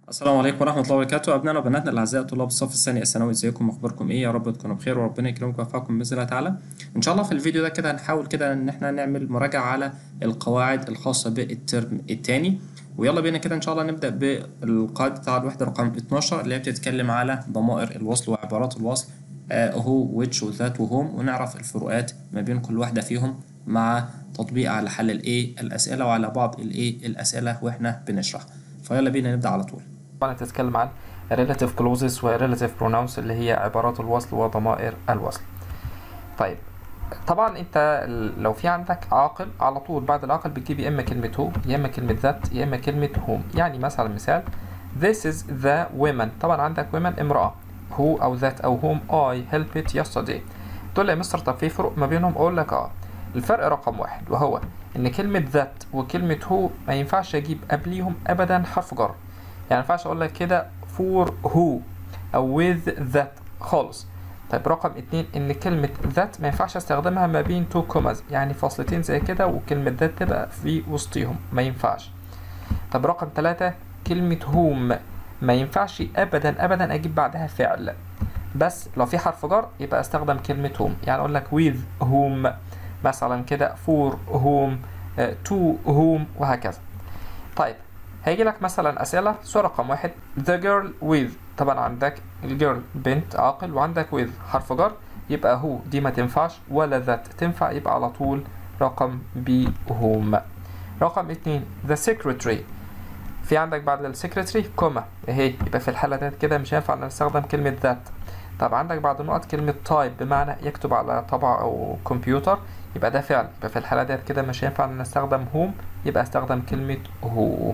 السلام عليكم ورحمة الله وبركاته أبنائنا وبناتنا الأعزاء طلاب الصف الثاني الثانوي ازيكم أخباركم إيه يا رب تكونوا بخير وربنا يكرمكم ويوفقكم بإذن الله تعالى إن شاء الله في الفيديو ده كده هنحاول كده إن إحنا نعمل مراجعة على القواعد الخاصة بالترم الثاني ويلا بينا كده إن شاء الله نبدأ بالقاعدة بتاع الوحدة رقم 12 اللي هي بتتكلم على ضمائر الوصل وعبارات الوصل آه هو ويتش وذات وهوم ونعرف الفروقات ما بين كل واحدة فيهم مع تطبيق على حل الإيه الأسئلة وعلى بعض الإيه الأسئلة وإحنا بنشرح فيلا بينا نبدأ على طول طبعا تتكلم عن relative clauses و relative pronouns اللي هي عبارات الوصل وضمائر الوصل طيب طبعا انت لو في عندك عاقل على طول بعد العاقل بتجيب يا اما كلمة هو يا اما كلمة ذات يا اما كلمة whom يعني مثلا مثال this is the women طبعا عندك women امرأة who او ذات او whom I helped yesterday تقول لي يا مستر طب في فروق ما بينهم اقول لك اه الفرق رقم واحد وهو ان كلمة ذات وكلمة هو ما ينفعش اجيب قبليهم ابدا حرف جر يعني ما ينفعش اقول لك كده for who او with that خالص طيب رقم اتنين ان كلمة that ما ينفعش استخدمها ما بين تو كوماز يعني فاصلتين زي كده وكلمة that تبقى في وسطيهم ما ينفعش طب رقم تلاتة كلمة whom ما ينفعش ابدا ابدا اجيب بعدها فعل بس لو في حرف جر يبقى استخدم كلمة whom يعني اقول لك with whom مثلا كده for whom uh, to whom وهكذا طيب هيجي لك مثلا أسئلة سؤال رقم واحد the girl with طبعا عندك الجيرل بنت عاقل وعندك with حرف جر يبقى هو دي ما تنفعش ولا that تنفع يبقى على طول رقم B whom رقم اتنين the secretary في عندك بعد السكرتري كوما اهي يبقى في الحالة ديت كده مش هينفع نستخدم كلمة that طب عندك بعد النقط كلمة تايب بمعنى يكتب على طبع أو كمبيوتر يبقى ده فعل يبقى في الحالة ديت كده مش هينفع نستخدم whom يبقى استخدم كلمة هو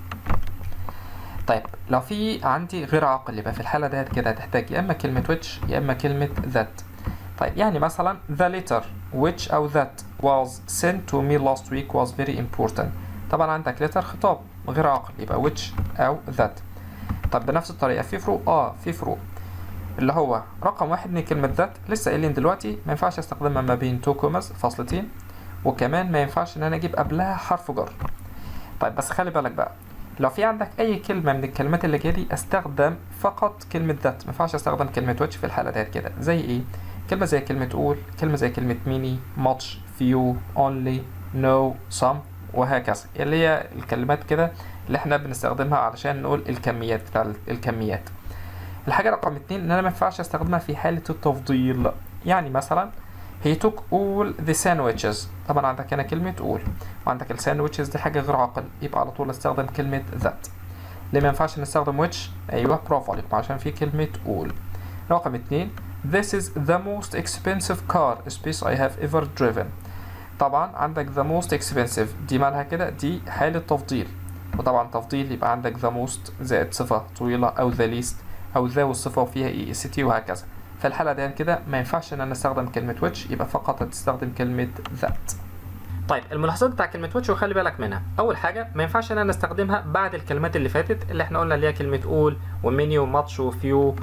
طيب لو في عندي غير عاقل يبقى في الحالة ديت كده هتحتاج يا إما كلمة which يا إما كلمة that طيب يعني مثلا the letter which أو that was sent to me last week was very important طبعا عندك letter خطاب غير عاقل يبقى which أو that طب بنفس الطريقة في فروق اه في فروق اللي هو رقم واحد من كلمة that لسه قايلين دلوقتي ما ينفعش استخدمها ما بين تو كوماز فاصلتين وكمان ما ينفعش ان انا اجيب قبلها حرف جر طيب بس خلي بالك بقى لو في عندك اي كلمه من الكلمات اللي جايه دي استخدم فقط كلمه ذات ما ينفعش استخدم كلمه ويتش في الحاله ديت كده زي ايه كلمه زي كلمه اول كلمه زي كلمه ميني ماتش فيو اونلي نو سم وهكذا اللي هي الكلمات كده اللي احنا بنستخدمها علشان نقول الكميات بتاع الكميات الحاجه رقم اتنين ان انا ما ينفعش استخدمها في حاله التفضيل يعني مثلا he took all the sandwiches طبعا عندك هنا كلمة all وعندك الساندويتشز دي حاجة غير عاقل يبقى على طول استخدم كلمة that ليه ما ينفعش نستخدم which أيوه برافو عليكم عشان في كلمة all رقم اتنين this is the most expensive car space I have ever driven طبعا عندك the most expensive دي مالها كده دي حالة تفضيل وطبعا تفضيل يبقى عندك the most زائد صفة طويلة أو the least أو the والصفة وفيها اي اس تي وهكذا في الحالة دي كده ما ينفعش ان انا استخدم كلمة which يبقى فقط هتستخدم كلمة that طيب الملاحظات بتاع كلمة which وخلي بالك منها أول حاجة ما ينفعش ان انا استخدمها بعد الكلمات اللي فاتت اللي احنا قلنا اللي هي كلمة all وميني وماتش وفيو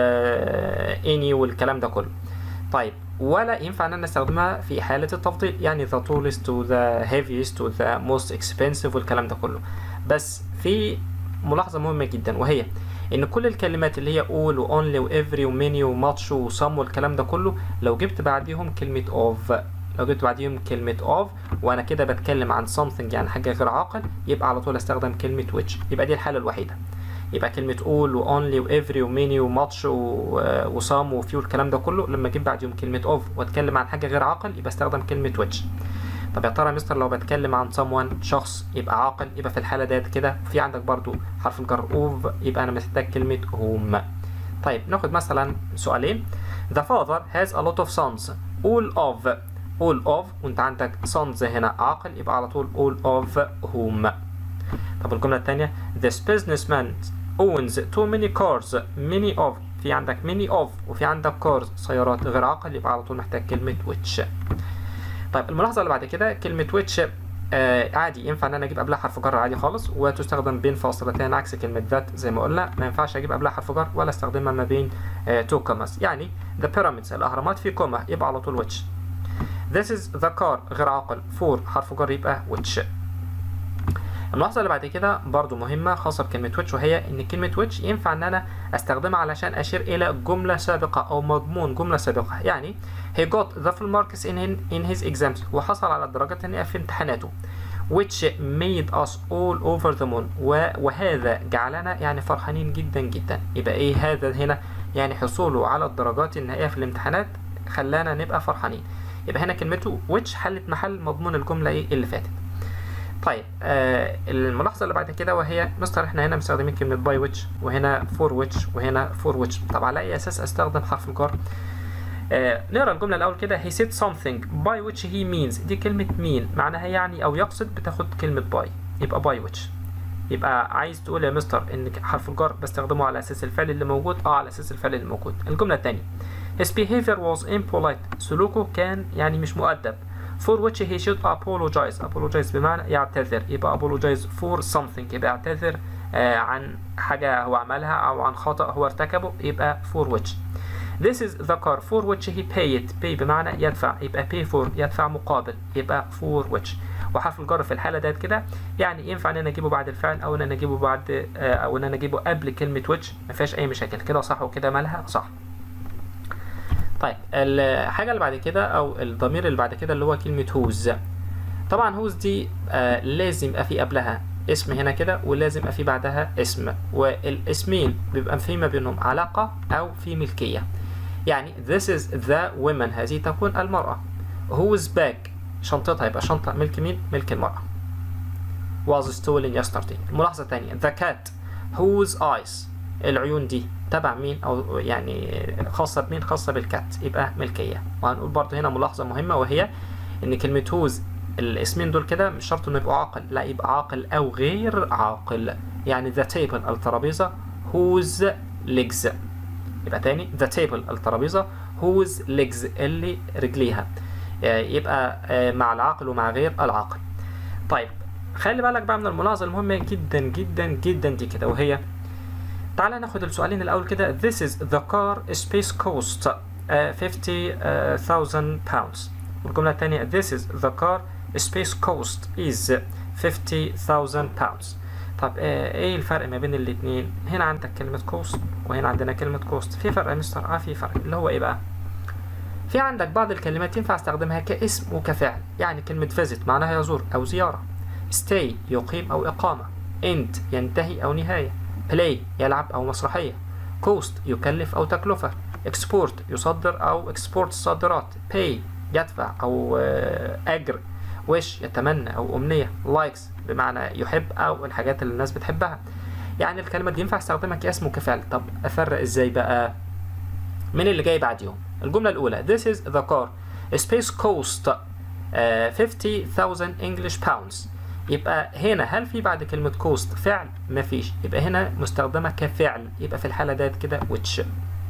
واني والكلام ده كله طيب ولا ينفع ان انا استخدمها في حالة التفضيل يعني the tallest to the heaviest to the most expensive والكلام ده كله بس في ملاحظة مهمة جدا وهي ان كل الكلمات اللي هي all و only و every و many و much و some والكلام ده كله لو جبت بعديهم كلمة of لو جبت بعديهم كلمة of وانا كده بتكلم عن something يعني حاجة غير عاقل يبقى على طول استخدم كلمة which يبقى دي الحالة الوحيدة يبقى كلمة all و only و every و many و much و, و some و few الكلام ده كله لما اجيب بعديهم كلمة of واتكلم عن حاجة غير عاقل يبقى استخدم كلمة which طب يا ترى يا مستر لو بتكلم عن someone شخص يبقى عاقل يبقى في الحالة ديت كده في عندك برضو حرف الجر اوف يبقى أنا محتاج كلمة whom طيب ناخد مثلا سؤالين The father has a lot of sons all of all of وانت عندك sons هنا عاقل يبقى على طول all of whom طب الجملة الثانية This businessman owns too many cars many of في عندك many of وفي عندك cars سيارات غير عاقل يبقى على طول محتاج كلمة which طيب الملاحظه اللي بعد كده كلمه ويتش آه عادي ينفع ان انا اجيب قبلها حرف جر عادي خالص وتستخدم بين فاصلتين عكس كلمه ذات زي ما قلنا ما ينفعش اجيب قبلها حرف جر ولا استخدمها ما بين آه تو كوماس يعني ذا بيراميدز الاهرامات في كوما يبقى على طول ويتش This is the car غير عاقل فور حرف جر يبقى which الملاحظة اللي بعد كده برضو مهمة خاصة بكلمة which وهي إن كلمة which ينفع إن أنا أستخدمها علشان أشير إلى جملة سابقة أو مضمون جملة سابقة يعني he got the full marks in, in his exams وحصل على الدرجات النهائية في امتحاناته which made us all over the moon وهذا جعلنا يعني فرحانين جدا جدا يبقى إيه هذا هنا يعني حصوله على الدرجات النهائية في الامتحانات خلانا نبقى فرحانين يبقى هنا كلمته which حلت محل مضمون الجملة إيه اللي فاتت طيب آه الملاحظة اللي بعد كده وهي مستر احنا هنا مستخدمين كلمة باي ويتش وهنا فور ويتش وهنا فور ويتش طب على أي أساس أستخدم حرف الجر؟ آه نقرا الجملة الأول كده he said something by which he means دي كلمة mean معناها يعني أو يقصد بتاخد كلمة by يبقى by which يبقى عايز تقول يا مستر إن حرف الجر بستخدمه على أساس الفعل اللي موجود أه على أساس الفعل اللي موجود الجملة الثانية his behavior was impolite سلوكه كان يعني مش مؤدب for which he should apologize apologize بمعنى يعتذر يبقى apologize for something يبقى يعتذر آه عن حاجة هو عملها أو عن خطأ هو ارتكبه يبقى for which This is the car for which he paid pay بمعنى يدفع يبقى pay for يدفع مقابل يبقى for which وحرف الجر في الحالة ديت كده يعني ينفع ان انا اجيبه بعد الفعل او ان انا اجيبه بعد آه او ان انا اجيبه قبل كلمة which ما فيهاش اي مشاكل كده صح وكده مالها صح طيب الحاجة اللي بعد كده أو الضمير اللي بعد كده اللي هو كلمة هوز طبعا هوز دي آه لازم يبقى في قبلها اسم هنا كده ولازم يبقى في بعدها اسم والاسمين بيبقى في ما بينهم علاقة أو في ملكية يعني this is the woman هذه تكون المرأة whose bag شنطتها يبقى شنطة ملك مين؟ ملك المرأة was stolen yesterday الملاحظة الثانية the cat whose eyes العيون دي تبع مين او يعني خاصه بمين خاصه بالكات يبقى ملكيه وهنقول برضو هنا ملاحظه مهمه وهي ان كلمه هوز الاسمين دول كده مش شرط انه يبقوا عاقل لا يبقى عاقل او غير عاقل يعني ذا تيبل الترابيزه whose legs يبقى تاني ذا تيبل الترابيزه whose legs اللي رجليها يبقى مع العاقل ومع غير العاقل طيب خلي بالك بقى من الملاحظه المهمه جدا جدا جدا دي كده وهي تعالى ناخد السؤالين الأول كده This is the car space cost uh, 50,000 pounds والجملة الثانية This is the car space cost is 50,000 pounds طب آه ايه الفرق ما بين الاتنين هنا عندك كلمة cost وهنا عندنا كلمة cost في فرق يا مستر اه في فرق اللي هو ايه بقى في عندك بعض الكلمات ينفع استخدمها كاسم وكفعل يعني كلمة visit معناها يزور او زيارة stay يقيم او اقامة end ينتهي او نهاية play يلعب أو مسرحية cost يكلف أو تكلفة export يصدر أو export صادرات pay يدفع أو أجر wish يتمنى أو أمنية likes بمعنى يحب أو الحاجات اللي الناس بتحبها يعني الكلمة دي ينفع استخدمها كاسم وكفعل طب أفرق إزاي بقى من اللي جاي بعديهم الجملة الأولى this is the car space cost uh, 50,000 English pounds يبقى هنا هل في بعد كلمة كوست فعل؟ مفيش يبقى هنا مستخدمة كفعل يبقى في الحالة ديت كده which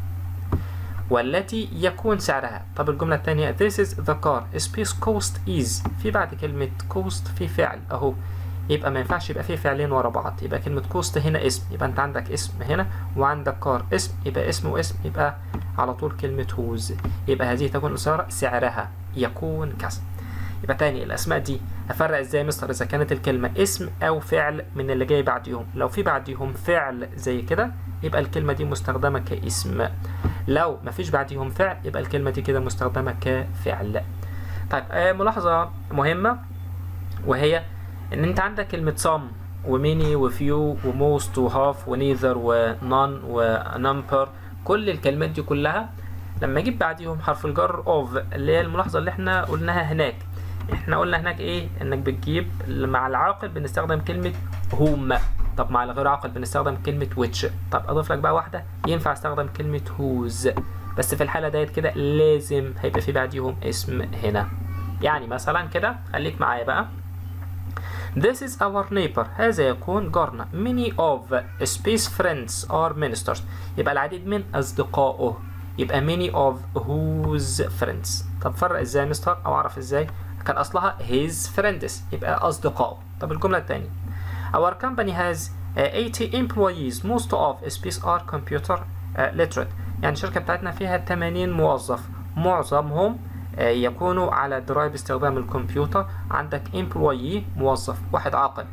والتي يكون سعرها طب الجملة الثانية this is the car space cost is في بعد كلمة cost في فعل أهو يبقى ما ينفعش يبقى فيه فعلين ورا بعض يبقى كلمة كوست هنا اسم يبقى أنت عندك اسم هنا وعندك كار اسم يبقى اسم واسم يبقى على طول كلمة هوز يبقى هذه تكون الإشارة سعرها يكون كذا يبقى تاني الأسماء دي أفرق إزاي مستر إذا كانت الكلمة اسم أو فعل من اللي جاي بعديهم لو في بعديهم فعل زي كده يبقى الكلمة دي مستخدمة كاسم لو مفيش بعديهم فعل يبقى الكلمة دي كده مستخدمة كفعل طيب آه ملاحظة مهمة وهي إن أنت عندك كلمة some وميني وفيو وموست وهاف ونيذر ونون ونمبر كل الكلمات دي كلها لما اجيب بعديهم حرف الجر اوف اللي هي الملاحظه اللي احنا قلناها هناك احنا قلنا هناك ايه انك بتجيب مع العاقل بنستخدم كلمه هوم طب مع الغير عاقل بنستخدم كلمه ويتش طب اضيف لك بقى واحده ينفع استخدم كلمه هوز بس في الحاله ديت كده لازم هيبقى في بعديهم اسم هنا يعني مثلا كده خليك معايا بقى This is our neighbor هذا يكون جارنا Many of space friends are ministers يبقى العديد من أصدقائه يبقى many of whose friends طب فرق ازاي يا مستر او اعرف ازاي كان اصلها his friends يبقى اصدقائه طب الجمله الثانيه our company has uh, 80 employees most of space are computer uh, literate يعني الشركه بتاعتنا فيها 80 موظف معظمهم uh, يكونوا على درايه باستخدام الكمبيوتر عندك employee موظف واحد عاقل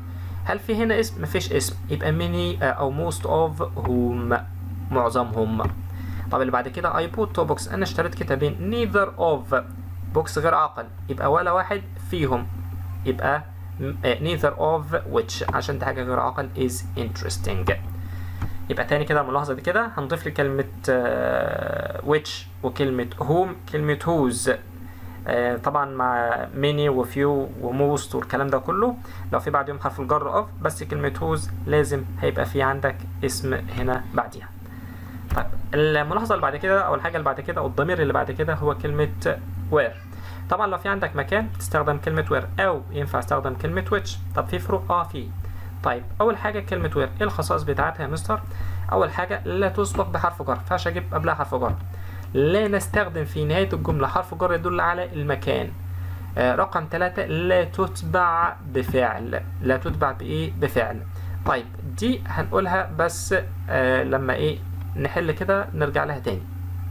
هل في هنا اسم مفيش اسم يبقى many آه، او most of whom معظمهم طب اللي بعد كده I bought two books انا اشتريت كتابين neither of books غير عاقل يبقى ولا واحد فيهم يبقى م- آه، neither of which عشان دي حاجة غير عاقل is interesting يبقى تاني كده الملاحظة دي كده هنضيف لي كلمة آه، which وكلمة whom كلمة whose آه، طبعا مع many وفيو وموست والكلام ده كله لو في بعدهم حرف الجر of بس كلمة whose لازم هيبقى في عندك اسم هنا بعديها طيب الملاحظة اللي بعد كده أو الحاجة اللي بعد كده أو الضمير اللي بعد كده هو كلمة where طبعا لو في عندك مكان تستخدم كلمة where أو ينفع استخدم كلمة which طب في فروق؟ اه في طيب أول حاجة كلمة where إيه الخصائص بتاعتها يا مستر؟ أول حاجة لا تسبق بحرف جر مينفعش أجيب قبلها حرف جر لا نستخدم في نهاية الجملة حرف جر يدل على المكان آه، رقم ثلاثة لا تتبع بفعل لا تتبع بإيه بفعل طيب دي هنقولها بس آه لما إيه نحل كده نرجع لها تاني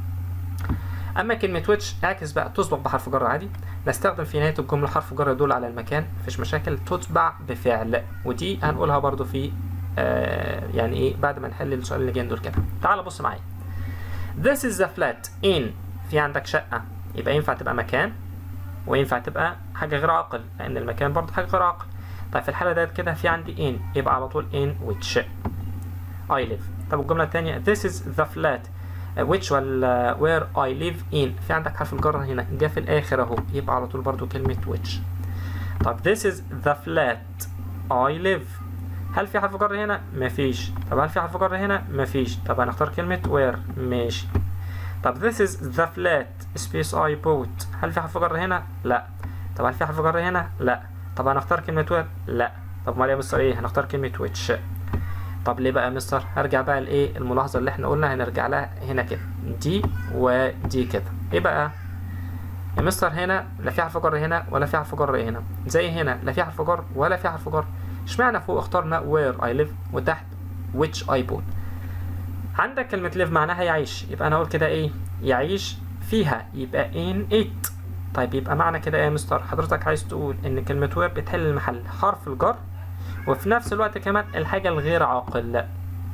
أما كلمة ويتش اعكس بقى تسبق بحرف جر عادي نستخدم في نهاية الجملة حرف جر يدل على المكان مفيش مشاكل تتبع بفعل ودي هنقولها برضو في آه يعني إيه بعد ما نحل السؤال اللي جايين دول كده تعال بص معايا This is the flat in في عندك شقة يبقى ينفع تبقى مكان وينفع تبقى حاجة غير عاقل لأن المكان برضه حاجة غير عاقل طيب في الحالة ديت كده في عندي in يبقى على طول in which I live طب الجملة التانية this is the flat which ولا where I live in في عندك حرف الجر هنا جه في الآخر أهو يبقى على طول برضه كلمة which طب this is the flat I live هل في حرف جر هنا؟ مفيش طب هل في حرف جر هنا؟ مفيش طب هنختار كلمة where ماشي طب this is the flat space I bought هل في حرف جر هنا؟ لا طب هل في حرف جر هنا؟ لا طب هنختار كلمة where؟ لا طب امال يا مستر ايه؟ هنختار كلمة which طب ليه بقى يا مستر؟ هرجع بقى لايه الملاحظة اللي احنا قلنا هنرجع لها هنا كده دي ودي كده ايه بقى؟ يا مستر هنا لا في حرف جر هنا ولا في حرف جر هنا زي هنا لا في حرف جر ولا في حرف جر اشمعنى فوق اخترنا where I live وتحت which I bought عندك كلمة live معناها يعيش يبقى أنا أقول كده إيه يعيش فيها يبقى in it طيب يبقى معنى كده إيه يا مستر حضرتك عايز تقول إن كلمة where بتحل المحل حرف الجر وفي نفس الوقت كمان الحاجة الغير عاقل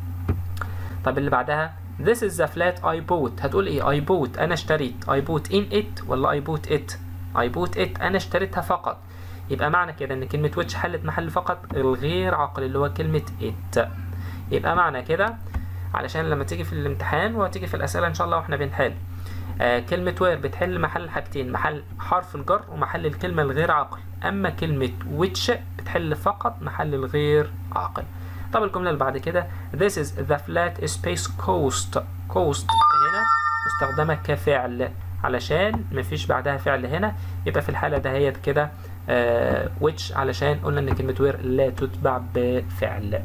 طب اللي بعدها This is the flat I bought هتقول إيه I bought أنا اشتريت I bought in it ولا I bought it I bought it أنا اشتريتها فقط يبقى معنى كده ان كلمة which حلت محل فقط الغير عاقل اللي هو كلمة it يبقى معنى كده علشان لما تيجي في الامتحان وتيجي في الأسئلة إن شاء الله واحنا بنحل آه كلمة where بتحل محل حاجتين محل حرف الجر ومحل الكلمة الغير عاقل أما كلمة which بتحل فقط محل الغير عاقل طب الجملة اللي بعد كده This is the flat space coast coast هنا مستخدمة كفعل علشان مفيش بعدها فعل هنا يبقى في الحالة دهيت كده آه which علشان قلنا ان كلمة where لا تتبع بفعل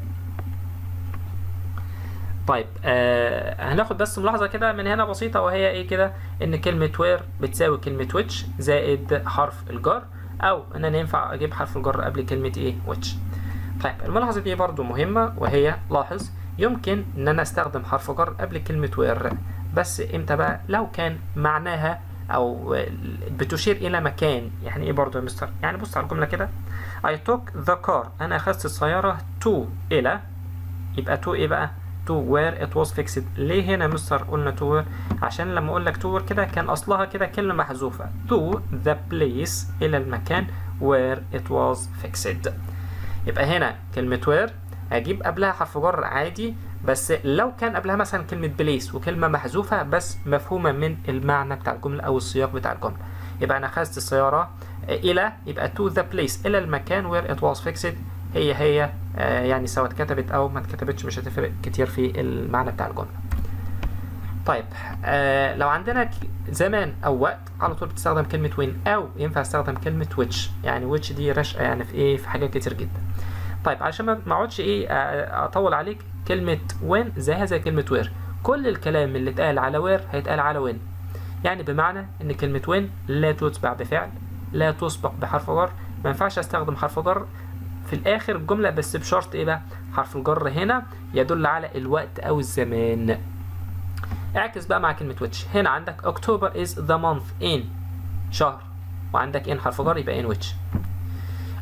طيب آه هناخد بس ملاحظة كده من هنا بسيطة وهي ايه كده ان كلمة where بتساوي كلمة which زائد حرف الجر او ان انا ينفع اجيب حرف الجر قبل كلمة ايه which طيب الملاحظة دي برضو مهمة وهي لاحظ يمكن ان انا استخدم حرف جر قبل كلمة where بس امتى بقى لو كان معناها او بتشير الى مكان يعني ايه برضو يا مستر يعني بص على الجمله كده I took the car انا اخذت السياره to الى يبقى to ايه بقى to where it was fixed ليه هنا مستر قلنا to where عشان لما اقول لك to where كده كان اصلها كده كلمه محذوفه to the place الى المكان where it was fixed يبقى هنا كلمه where اجيب قبلها حرف جر عادي بس لو كان قبلها مثلا كلمة بليس وكلمة محذوفة بس مفهومة من المعنى بتاع الجملة أو السياق بتاع الجملة يبقى أنا أخذت السيارة إلى يبقى to the place إلى المكان where it was fixed هي هي آه يعني سواء اتكتبت أو ما اتكتبتش مش هتفرق كتير في المعنى بتاع الجملة طيب آه لو عندنا زمان أو وقت على طول بتستخدم كلمة when أو ينفع استخدم كلمة which يعني which دي رشقة يعني في إيه في حاجات كتير جدا طيب عشان ما اقعدش ايه اطول عليك كلمة when زيها زي كلمة where كل الكلام اللي اتقال على where هيتقال على when يعني بمعنى ان كلمة when لا تتبع بفعل لا تسبق بحرف جر ما ينفعش استخدم حرف جر في الاخر الجملة بس بشرط ايه بقى حرف الجر هنا يدل على الوقت او الزمان اعكس بقى مع كلمة which هنا عندك October is the month in شهر وعندك in حرف جر يبقى in which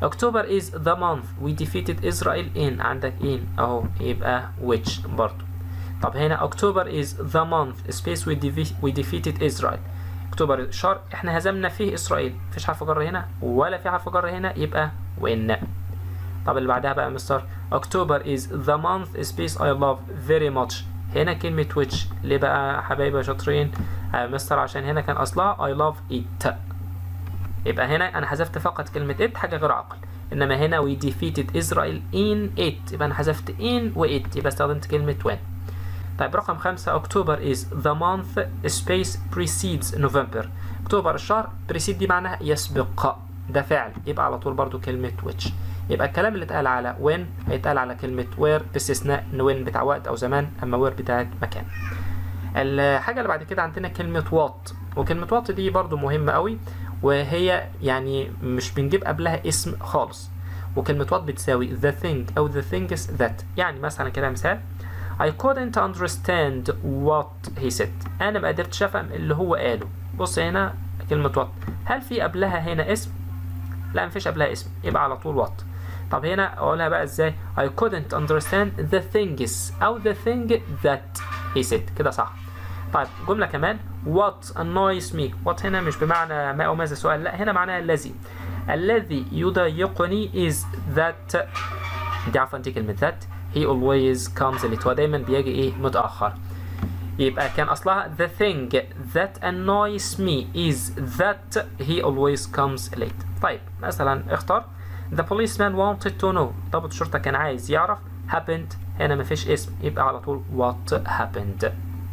October is the month we defeated Israel in عندك in اهو يبقى which برضو طب هنا October is the month space we, defe- we defeated Israel اكتوبر شهر احنا هزمنا فيه اسرائيل مفيش حرف جر هنا ولا في حرف جر هنا يبقى وين طب اللي بعدها بقى مستر اكتوبر is the month space I love very much هنا كلمة which ليه بقى حبايبي شاطرين آه مستر عشان هنا كان اصلها I love it يبقى هنا انا حذفت فقط كلمة it حاجة غير عقل انما هنا we defeated Israel in it يبقى انا حذفت in و it يبقى استخدمت كلمة when طيب رقم خمسة أكتوبر is the month space precedes November أكتوبر الشهر precede دي معناها يسبق ده فعل يبقى على طول برضو كلمة which يبقى الكلام اللي اتقال على when هيتقال على كلمة where باستثناء ان when بتاع وقت أو زمان أما where بتاعت مكان الحاجة اللي بعد كده عندنا كلمة what وكلمة what دي برضو مهمة قوي وهي يعني مش بنجيب قبلها اسم خالص وكلمة what بتساوي the thing أو the things that يعني مثلا كده مثال I couldn't understand what he said أنا ما قدرتش أفهم اللي هو قاله بص هنا كلمة what هل في قبلها هنا اسم؟ لا مفيش قبلها اسم يبقى على طول what طب هنا أقولها بقى إزاي I couldn't understand the things أو the thing that he said كده صح طيب جملة كمان what annoys me what هنا مش بمعنى ما أو ماذا سؤال لا هنا معناها الذي الذي يضايقني is that دي عفوا دي كلمة that he always comes late هو دايما بيجي ايه متأخر يبقى كان أصلها the thing that annoys me is that he always comes late طيب مثلا اختار the policeman wanted to know ضابط الشرطة كان عايز يعرف happened هنا مفيش اسم يبقى على طول what happened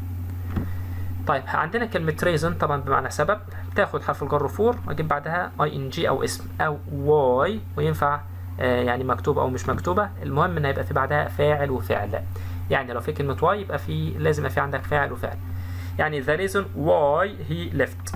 طيب عندنا كلمة reason طبعا بمعنى سبب تاخد حرف الجر فور واجيب بعدها ing او اسم او why وينفع آه يعني مكتوبة او مش مكتوبة المهم ان هيبقى في بعدها فاعل وفعل يعني لو في كلمة why يبقى في لازم يبقى في عندك فاعل وفعل يعني the reason why he left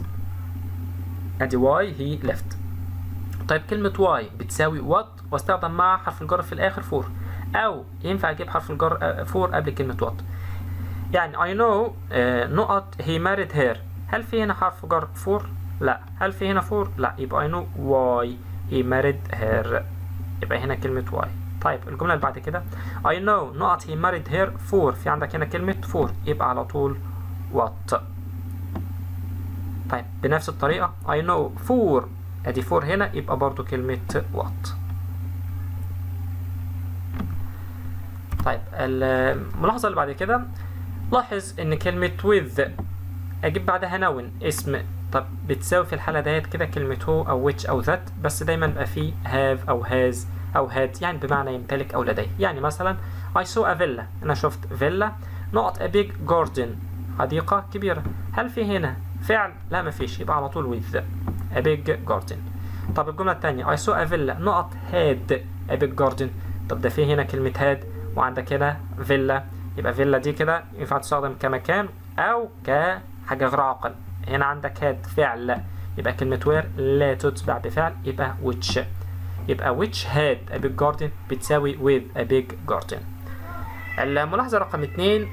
ادي why he left طيب كلمة why بتساوي what واستخدم مع حرف الجر في الاخر فور او ينفع اجيب حرف الجر فور قبل كلمة what يعني I know uh, نقط he married her هل في هنا حرف جر فور؟ لا هل في هنا فور؟ لا يبقى I know why he married her يبقى هنا كلمة why طيب الجملة اللي بعد كده I know نقط he married her for في عندك هنا كلمة for يبقى على طول what طيب بنفس الطريقة I know for ادي for هنا يبقى برضو كلمة what طيب الملاحظة اللي بعد كده لاحظ ان كلمة with اجيب بعدها نون اسم طب بتساوي في الحالة ديت كده كلمة هو او which او that بس دايما بقى فيه have او has او had يعني بمعنى يمتلك او لديه يعني مثلا I saw a villa انا شفت فيلا نقط a big garden حديقة كبيرة هل في هنا فعل لا مفيش يبقى على طول with a big garden طب الجملة التانية I saw a villa نقط had a big garden طب ده في هنا كلمة had وعندك هنا فيلا يبقى فيلا دي كده ينفع تستخدم كمكان او كحاجة غير عقل هنا عندك هاد فعل يبقى كلمة وير لا تتبع بفعل يبقى which يبقى which had a big garden بتساوي with a big garden الملاحظة رقم اتنين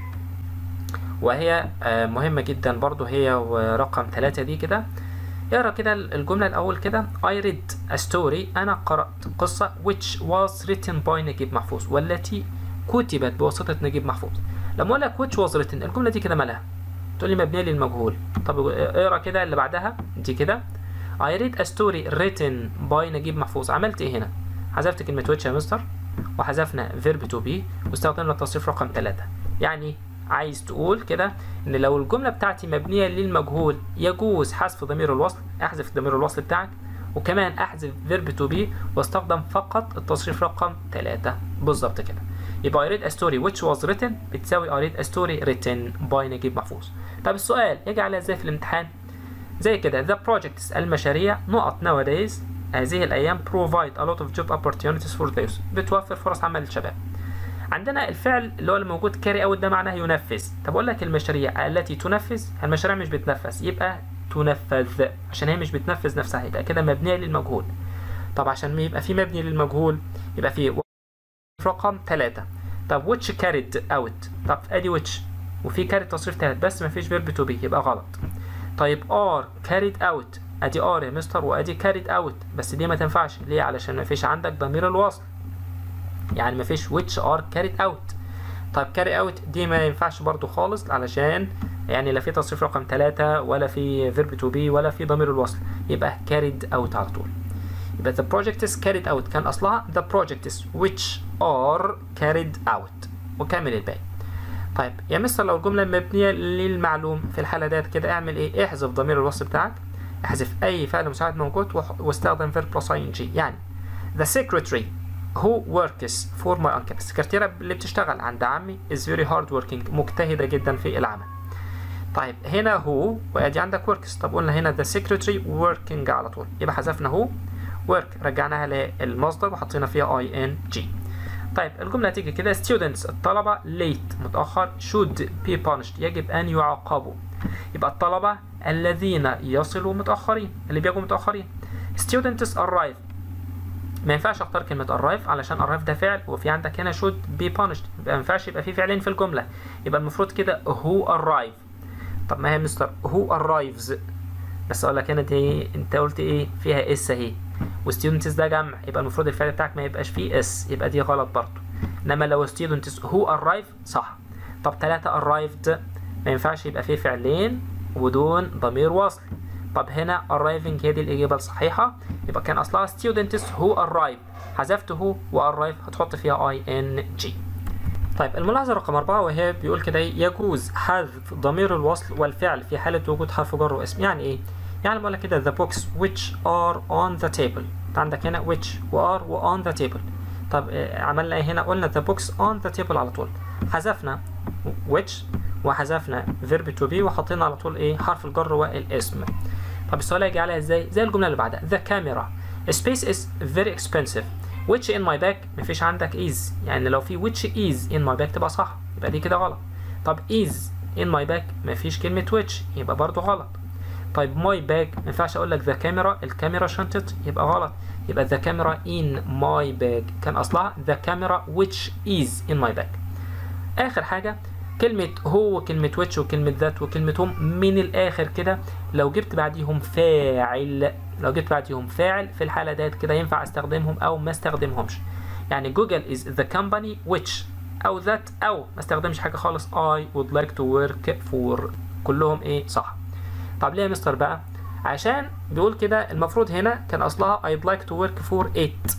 وهي مهمة جدا برضو هي ورقم ثلاثة دي كده اقرا كده الجملة الأول كده I read a story أنا قرأت قصة which was written by نجيب محفوظ والتي كتبت بواسطة نجيب محفوظ لما أقول لك which was written الجملة دي كده مالها تقول لي مبنية للمجهول طب اقرا كده اللي بعدها دي كده I read a story written by نجيب محفوظ عملت ايه هنا حذفت كلمة which يا مستر وحذفنا verb to be واستخدمنا التصريف رقم 3 يعني عايز تقول كده ان لو الجملة بتاعتي مبنية للمجهول يجوز حذف ضمير الوصل احذف ضمير الوصل بتاعك وكمان احذف verb to be واستخدم فقط التصريف رقم 3 بالظبط كده يبقى I read a story which was written بتساوي I read a story written by نجيب محفوظ طب السؤال يجي عليها ازاي في الامتحان زي كده the projects المشاريع نقط nowadays هذه الايام provide a lot of job opportunities for those بتوفر فرص عمل للشباب عندنا الفعل اللي هو الموجود كاري اوت ده معناه ينفذ طب اقول لك المشاريع التي تنفذ المشاريع مش بتنفذ يبقى تنفذ عشان هي مش بتنفذ نفسها يبقى كده مبنيه للمجهول طب عشان يبقى في مبني للمجهول يبقى في رقم 3 طب which carried out طب ادي which وفي carried تصريف تالت بس مفيش verb to be يبقى غلط طيب are carried out ادي ار يا مستر وادي كاريد اوت بس دي ما تنفعش ليه علشان ما فيش عندك ضمير الوصل يعني ما فيش which are carried out طيب carry out دي ما ينفعش برضو خالص علشان يعني لا في تصريف رقم 3 ولا في verb to be ولا في ضمير الوصل يبقى carried out على طول يبقى the project is carried out كان اصلها the projects which are carried out وكمل الباقي طيب يا مستر لو الجملة مبنية للمعلوم في الحالة ديت كده اعمل ايه احذف ضمير الوصل بتاعك احذف اي فعل مساعد موجود وح- واستخدم verb plus ing يعني the secretary who works for my uncle السكرتيرة اللي بتشتغل عند عمي is very hard working مجتهدة جدا في العمل طيب هنا هو وادي عندك works طب قلنا هنا the secretary working على طول يبقى حذفنا هو work رجعناها للمصدر وحطينا فيها ing طيب الجملة هتيجي كده students الطلبة late متأخر should be punished يجب أن يعاقبوا يبقى الطلبة الذين يصلوا متأخرين اللي بيجوا متأخرين students arrive ما ينفعش اختار كلمة arrive علشان arrive ده فعل وفي عندك هنا should be punished يبقى ما ينفعش يبقى في فعلين في الجملة يبقى المفروض كده who arrive طب ما هي مستر who arrives بس اقول لك هنا دي انت قلت ايه فيها اس اهي وستودنتس ده جمع يبقى المفروض الفعل بتاعك ما يبقاش فيه اس يبقى دي غلط برضه انما لو students who arrive صح طب ثلاثة arrived ما ينفعش يبقى فيه فعلين ودون ضمير وصل طب هنا arriving هي دي الإجابة الصحيحة يبقى كان أصلها students who arrive حذفت who و arrive هتحط فيها ing طيب الملاحظة رقم أربعة وهي بيقول كده إيه؟ يجوز حذف ضمير الوصل والفعل في حالة وجود حرف جر واسم يعني إيه؟ يعني بقول لك كده the books which are on the table أنت عندك هنا which و are و on the table طب آه، عملنا إيه هنا قلنا the books on the table على طول حذفنا which وحذفنا verb to be وحطينا على طول إيه حرف الجر والاسم طب السؤال هيجي عليها إزاي؟ زي الجملة اللي بعدها the camera space is very expensive which in my bag مفيش عندك is يعني لو في which is in my bag تبقى صح يبقى دي كده غلط طب is in my bag مفيش كلمة which يبقى برضو غلط طيب my bag ما ينفعش اقول لك the camera الكاميرا شنطت يبقى غلط يبقى the camera in my bag كان اصلها the camera which is in my bag اخر حاجة كلمة هو وكلمة which وكلمة ذات وكلمة هم من الآخر كده لو جبت بعديهم فاعل لو جبت بعديهم فاعل في الحالة ديت كده ينفع استخدمهم أو ما استخدمهمش يعني جوجل is the company which أو that أو ما استخدمش حاجة خالص I would like to work for كلهم إيه صح طب ليه يا مستر بقى عشان بيقول كده المفروض هنا كان أصلها I'd like to work for it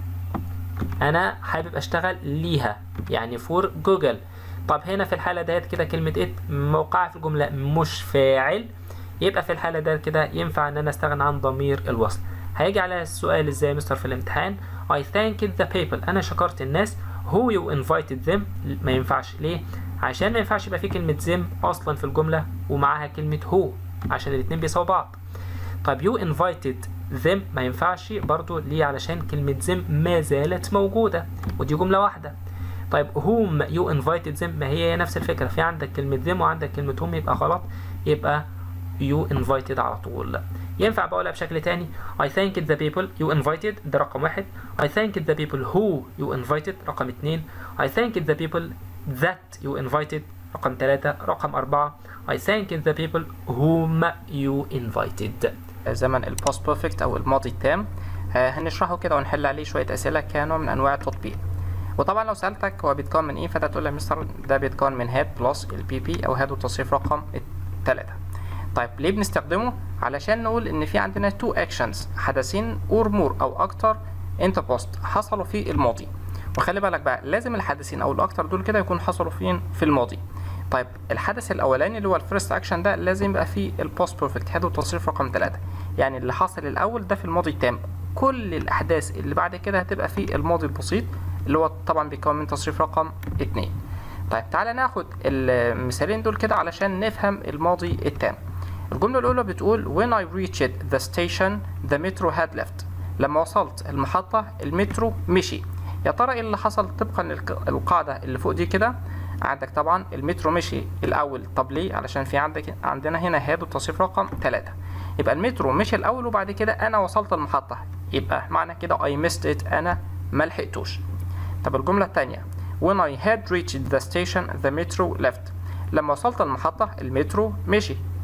أنا حابب أشتغل ليها يعني for جوجل طب هنا في الحالة ديت كده كلمة it موقعها في الجملة مش فاعل يبقى في الحالة ديت كده ينفع ان انا استغنى عن ضمير الوصل هيجي على السؤال ازاي يا مستر في الامتحان I thanked the people انا شكرت الناس who you invited them ما ينفعش ليه عشان ما ينفعش يبقى في كلمة them اصلا في الجملة ومعاها كلمة who عشان الاتنين بيساووا بعض طب you invited them ما ينفعش برضو ليه علشان كلمة them ما زالت موجودة ودي جملة واحدة طيب whom you invited them ما هي نفس الفكرة في عندك كلمة them وعندك كلمة whom يبقى غلط يبقى you invited على طول ينفع بقولها بشكل تاني I thanked the people you invited ده رقم واحد I thanked the people who you invited رقم اتنين I thanked the people that you invited رقم ثلاثة رقم أربعة I thanked the people whom you invited زمن الباست بيرفكت او الماضي التام آه، هنشرحه كده ونحل عليه شويه اسئله كنوع من انواع التطبيق وطبعا لو سالتك هو بيتكون من ايه فانت تقول لي يا مستر ده بيتكون من هاد بلس البي بي او هاد والتصريف رقم التلاتة طيب ليه بنستخدمه علشان نقول ان في عندنا تو اكشنز حدثين اور مور او اكتر انت بوست حصلوا في الماضي وخلي بالك بقى لازم الحدثين او الاكتر دول كده يكونوا حصلوا فين في الماضي طيب الحدث الاولاني اللي هو الفيرست اكشن ده لازم يبقى فيه البوست بيرفكت هذا التصريف رقم 3 يعني اللي حصل الاول ده في الماضي التام كل الاحداث اللي بعد كده هتبقى في الماضي البسيط اللي هو طبعا بيكون من تصريف رقم 2 طيب تعالى ناخد المثالين دول كده علشان نفهم الماضي التام الجملة الأولى بتقول when I reached the station the metro had left لما وصلت المحطة المترو مشي يا ترى ايه اللي حصل طبقا للقاعدة اللي فوق دي كده عندك طبعا المترو مشي الأول طب ليه علشان في عندك عندنا هنا هاد التصريف رقم 3 يبقى المترو مشي الأول وبعد كده أنا وصلت المحطة يبقى معنى كده I missed it أنا ملحقتوش طب الجملة التانية when I had reached the station the metro left لما وصلت المحطة المترو مشي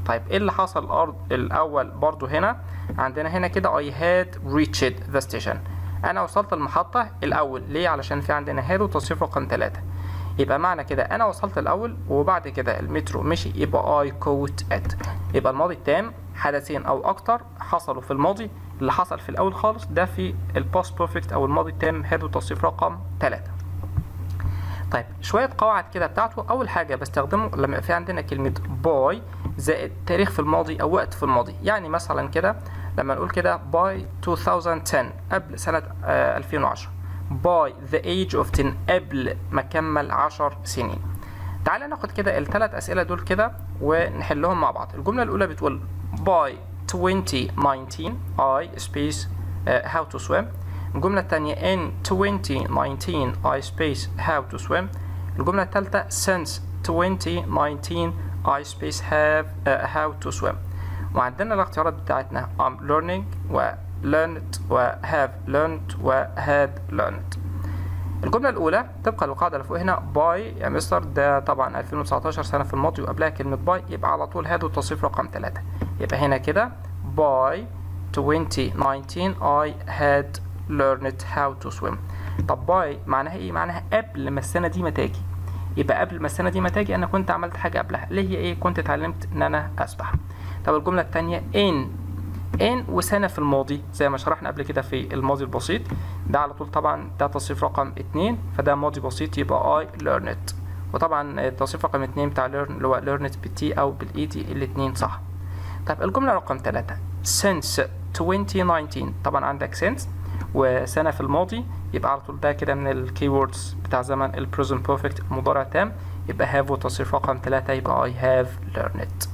طيب ايه اللي حصل الارض الاول برضو هنا عندنا هنا كده I had reached the station انا وصلت المحطة الاول ليه علشان في عندنا had وتصريف رقم ثلاثة يبقى معنى كده انا وصلت الاول وبعد كده المترو مشي يبقى I caught it يبقى الماضي التام حدثين او اكتر حصلوا في الماضي اللي حصل في الاول خالص ده في الباست بيرفكت او الماضي التام had وتصريف رقم ثلاثة طيب شوية قواعد كده بتاعته أول حاجة بستخدمه لما يبقى في عندنا كلمة باي زائد تاريخ في الماضي أو وقت في الماضي يعني مثلا كده لما نقول كده باي 2010 قبل سنة آه 2010 باي ذا ايج اوف 10 قبل ما كمل 10 سنين تعالى ناخد كده الثلاث أسئلة دول كده ونحلهم مع بعض الجملة الأولى بتقول باي 2019 I space uh, how to swim الجملة الثانية in 2019 I space how to swim الجملة الثالثة since 2019 I space have uh, how to swim وعندنا الاختيارات بتاعتنا I'm learning و learned و have learned و had learned الجملة الأولى طبقا للقاعدة اللي فوق هنا باي يا مستر ده طبعا 2019 سنة في الماضي وقبلها كلمة باي يبقى على طول هاد والتصريف رقم 3 يبقى هنا كده باي 2019 I had learned how to swim طب باي معناها ايه معناها قبل ما السنه دي ما تاجي يبقى قبل ما السنه دي ما تاجي انا كنت عملت حاجه قبلها اللي هي ايه كنت اتعلمت ان انا اسبح طب الجمله الثانيه ان ان وسنه في الماضي زي ما شرحنا قبل كده في الماضي البسيط ده على طول طبعا ده تصريف رقم 2 فده ماضي بسيط يبقى I learned وطبعا التصريف رقم 2 بتاع learn اللي هو learned بالتي او بالاي تي الاثنين صح طيب الجمله رقم 3 since 2019 طبعا عندك since وسنة في الماضي يبقى على طول ده كده من الكي ووردز بتاع زمن ال present perfect المضارع تام يبقى have وتصريف رقم ثلاثة يبقى I have learned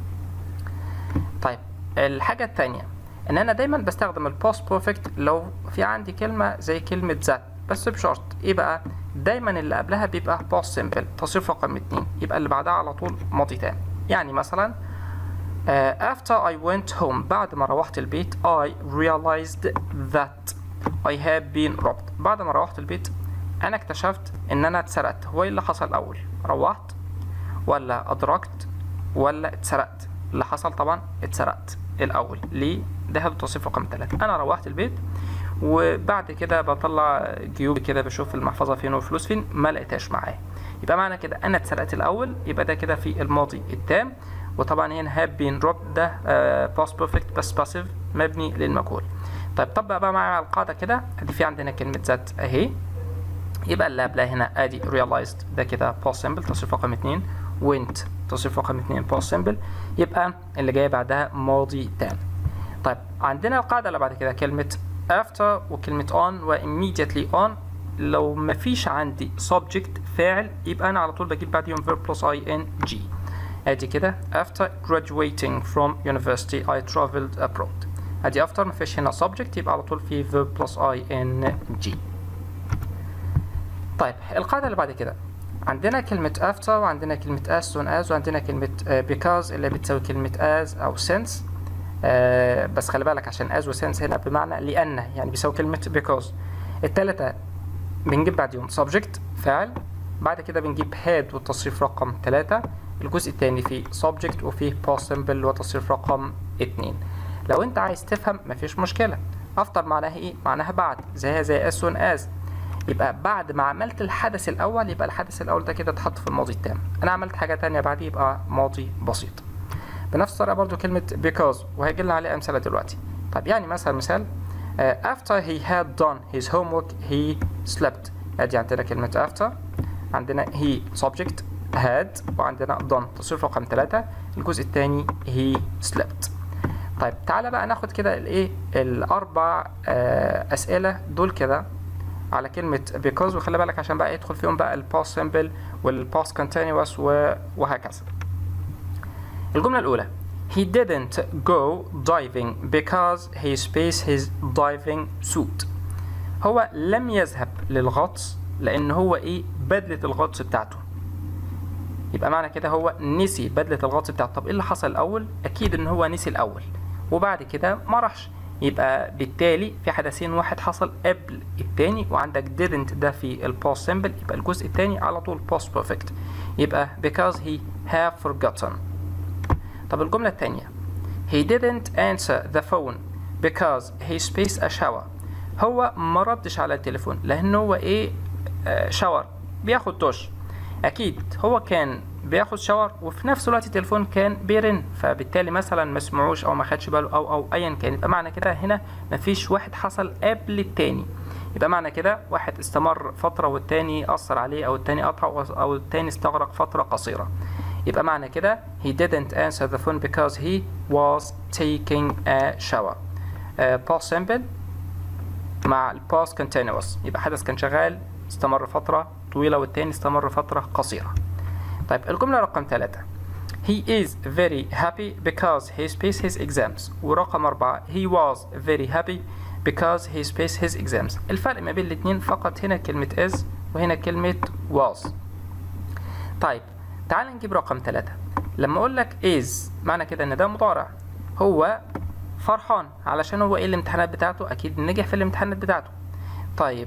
طيب الحاجة التانية إن أنا دايما بستخدم ال past perfect لو في عندي كلمة زي كلمة ذات بس بشرط إيه بقى؟ دايما اللي قبلها بيبقى past simple تصريف رقم اتنين يبقى اللي بعدها على طول ماضي تام يعني مثلا uh, after I went home بعد ما روحت البيت I realized that I have been robbed بعد ما روحت البيت أنا اكتشفت إن أنا اتسرقت هو إيه اللي حصل الأول روحت ولا أدركت ولا اتسرقت اللي حصل طبعا اتسرقت الأول ليه ده هذا توصيف رقم ثلاثة أنا روحت البيت وبعد كده بطلع جيوبي كده بشوف المحفظة فين والفلوس فين ما لقيتهاش معايا يبقى معنى كده أنا اتسرقت الأول يبقى ده كده في الماضي التام وطبعا هنا have been robbed ده uh, past perfect بس passive مبني للمجهول طيب طبق بقى معايا على القاعدة كده ادي في عندنا كلمة ذات اهي يبقى اللي قبلها هنا ادي realized ده كده past simple تصريف رقم اتنين went تصريف رقم اتنين past simple يبقى اللي جاي بعدها ماضي تام طيب عندنا القاعدة اللي بعد كده كلمة after وكلمة on و immediately on لو مفيش عندي subject فاعل يبقى انا على طول بجيب بعديهم verb plus ing ادي كده after graduating from university I traveled abroad ادي after مفيش هنا subject يبقى على طول في verb plus ing طيب القاعدة اللي بعد كده عندنا كلمة after وعندنا كلمة as soon as وعندنا كلمة uh, because اللي بتساوي كلمة as أو since uh, بس خلي بالك عشان as و since هنا بمعنى لأن يعني بيساوي كلمة because التلاتة بنجيب بعديهم subject فاعل بعد كده بنجيب had والتصريف رقم تلاتة الجزء الثاني فيه subject وفيه past simple اللي هو تصريف رقم اتنين لو انت عايز تفهم مفيش مشكلة after معناها ايه؟ معناها بعد زيها زي as soon as يبقى بعد ما عملت الحدث الأول يبقى الحدث الأول ده كده اتحط في الماضي التام أنا عملت حاجة تانية بعديه يبقى ماضي بسيط بنفس الطريقة برضو كلمة because وهيجي لنا عليه أمثلة دلوقتي طب يعني مثلا مثال uh, after he had done his homework he slept ادي عندنا كلمة after عندنا he subject had وعندنا done تصريف رقم ثلاثة الجزء الثاني he slept طيب تعالى بقى ناخد كده الايه الاربع آه اسئله دول كده على كلمة because وخلي بالك عشان بقى يدخل فيهم بقى ال past simple وال past continuous وهكذا. الجملة الأولى He didn't go diving because he spaced his diving suit. هو لم يذهب للغطس لأن هو إيه بدلة الغطس بتاعته. يبقى معنى كده هو نسي بدلة الغطس بتاعته. طب إيه اللي حصل الأول؟ أكيد إن هو نسي الأول. وبعد كده ما راحش. يبقى بالتالي في حدثين واحد حصل قبل التاني وعندك didn't ده في ال past simple يبقى الجزء التاني على طول past perfect يبقى because he have forgotten طب الجملة التانية he didn't answer the phone because he spaced a shower هو ما ردش على التليفون لأن هو إيه آه شاور بياخد دش أكيد هو كان بياخد شاور وفي نفس الوقت التليفون كان بيرن فبالتالي مثلا ما سمعوش او ما خدش باله او او ايا كان يبقى معنى كده هنا مفيش واحد حصل قبل التاني يبقى معنى كده واحد استمر فترة والتاني أثر عليه أو التاني قطع أو التاني استغرق فترة قصيرة يبقى معنى كده he didn't answer the phone because he was taking a shower uh, past simple مع ال past continuous يبقى حدث كان شغال استمر فترة طويلة والتاني استمر فترة قصيرة طيب الجملة رقم ثلاثة He is very happy because he spaced his exams ورقم أربعة He was very happy because he spaced his exams الفرق ما بين الاتنين فقط هنا كلمة is وهنا كلمة was طيب تعال نجيب رقم ثلاثة لما أقول لك is معنى كده إن ده مضارع هو فرحان علشان هو إيه الامتحانات بتاعته أكيد نجح في الامتحانات بتاعته طيب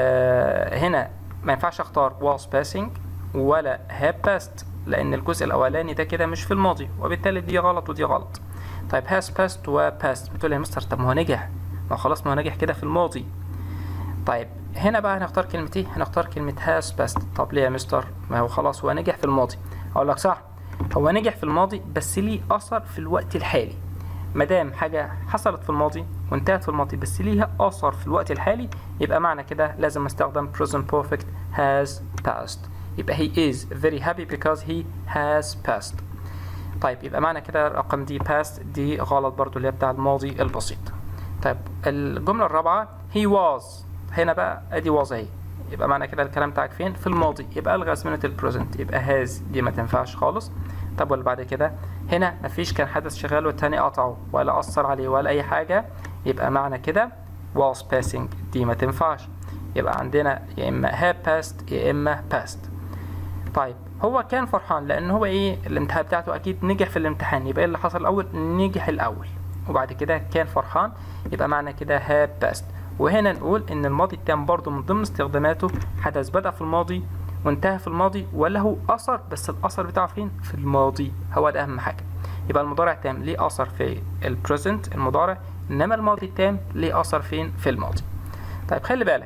آه هنا ما ينفعش أختار was passing ولا have passed لأن الجزء الأولاني ده كده مش في الماضي وبالتالي دي غلط ودي غلط طيب has passed و passed بتقول يا مستر طب ما هو نجح ما خلاص ما هو نجح كده في الماضي طيب هنا بقى هنختار كلمة ايه هنختار كلمة has passed طب ليه يا مستر ما هو خلاص هو نجح في الماضي اقول لك صح هو نجح في الماضي بس ليه اثر في الوقت الحالي مادام حاجة حصلت في الماضي وانتهت في الماضي بس ليها اثر في الوقت الحالي يبقى معنى كده لازم استخدم present perfect has passed يبقى he is very happy because he has passed طيب يبقى معنى كده الرقم دي passed دي غلط برضو اللي هي بتاع الماضي البسيط طيب الجملة الرابعة he was هنا بقى ادي was اهي يبقى معنى كده الكلام بتاعك فين في الماضي يبقى الغى ازمنة البريزنت يبقى has دي ما تنفعش خالص طب واللي بعد كده هنا مفيش كان حدث شغال والتاني قطعه ولا أثر عليه ولا أي حاجة يبقى معنى كده was passing دي ما تنفعش يبقى عندنا يا إما have passed يا إما passed طيب هو كان فرحان لأن هو إيه الامتحان بتاعته أكيد نجح في الامتحان يبقى إيه اللي حصل الأول نجح الأول وبعد كده كان فرحان يبقى معنى كده have passed وهنا نقول ان الماضي التام برضو من ضمن استخداماته حدث بدأ في الماضي وانتهى في الماضي وله أثر بس الأثر بتاعه فين في الماضي هو ده أهم حاجة يبقى المضارع التام ليه أثر في البريزنت المضارع إنما الماضي التام ليه أثر فين في الماضي طيب خلي بالك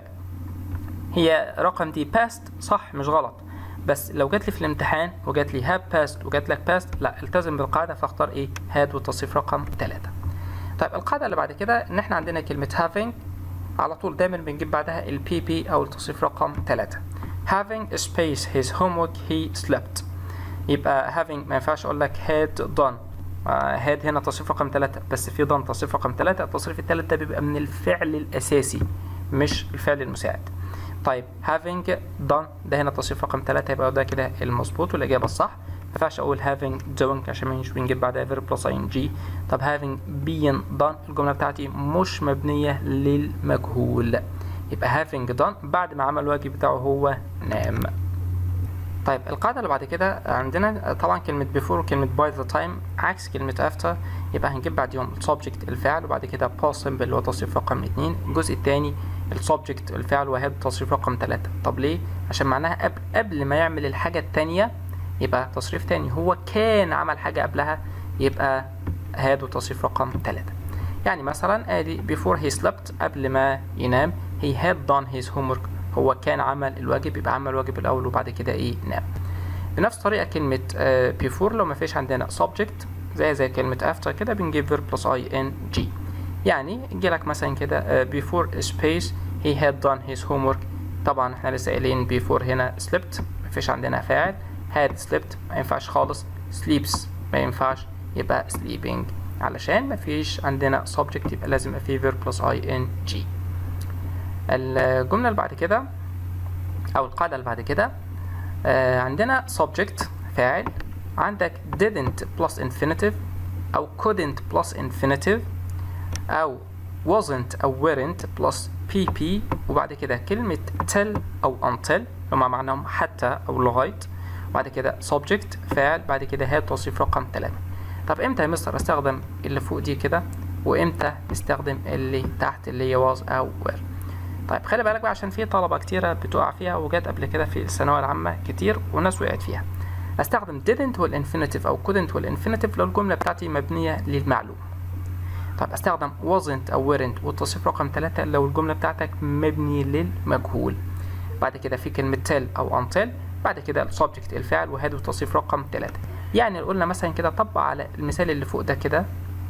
هي رقم دي past صح مش غلط بس لو جات لي في الامتحان وجات لي have passed وجات لك passed لا التزم بالقاعدة فاختار ايه had والتصريف رقم 3 طيب القاعدة اللي بعد كده ان احنا عندنا كلمة having على طول دايما بنجيب بعدها ال PP او التصريف رقم 3 having space his homework he slept يبقى having ما ينفعش اقول لك had done آه had هنا تصريف رقم 3 بس في done تصريف رقم 3 التصريف الثالث ده بيبقى من الفعل الاساسي مش الفعل المساعد طيب having done ده هنا تصريف رقم 3 يبقى ده كده المظبوط والاجابه الصح ما ينفعش اقول having doing عشان مش بنجيب بعدها verb plus ing طب having been done الجمله بتاعتي مش مبنيه للمجهول يبقى having done بعد ما عمل الواجب بتاعه هو نام طيب القاعدة اللي بعد كده عندنا طبعا كلمة before وكلمة by the time عكس كلمة after يبقى هنجيب بعديهم subject الفعل وبعد كده past simple اللي هو تصريف رقم اتنين الجزء التاني السبجكت الفعل وهي تصريف رقم تلاتة طب ليه؟ عشان معناها قبل, قبل ما يعمل الحاجة التانية يبقى تصريف تاني هو كان عمل حاجة قبلها يبقى هاد تصريف رقم تلاتة يعني مثلا ادي before he slept قبل ما ينام he had done his homework هو كان عمل الواجب يبقى عمل الواجب الأول وبعد كده ايه نام بنفس الطريقة كلمة uh, before لو ما فيش عندنا subject زي زي كلمة after كده بنجيب verb plus ing يعني يجي لك مثلا كده uh, before space he had done his homework طبعا احنا لسه قايلين before هنا slept مفيش عندنا فاعل had slept ما ينفعش خالص sleeps ما ينفعش يبقى sleeping علشان مفيش عندنا subject يبقى لازم يبقى فيه verb plus ing الجملة اللي بعد كده أو القاعدة اللي بعد كده آه عندنا subject فاعل عندك didn't plus infinitive أو couldn't plus infinitive أو wasn't أو weren't plus pp وبعد كده كلمة till أو until هما معناهم حتى أو لغاية وبعد كده subject فاعل بعد كده هي توصيف رقم 3 طب امتى يا مستر استخدم اللي فوق دي كده وامتى استخدم اللي تحت اللي هي was أو were طيب خلي بالك بقى عشان في طلبة كتيرة بتقع فيها وجات قبل كده في الثانوية العامة كتير وناس وقعت فيها استخدم didn't والانفينيتيف او couldn't والانفينيتيف لو الجمله بتاعتي مبنيه للمعلوم طب استخدم wasn't او weren't والتصريف رقم 3 لو الجمله بتاعتك مبني للمجهول بعد كده في كلمه tell او until بعد كده السبجكت الفعل وهذا التصريف رقم 3 يعني قلنا مثلا كده طبق على المثال اللي فوق ده كده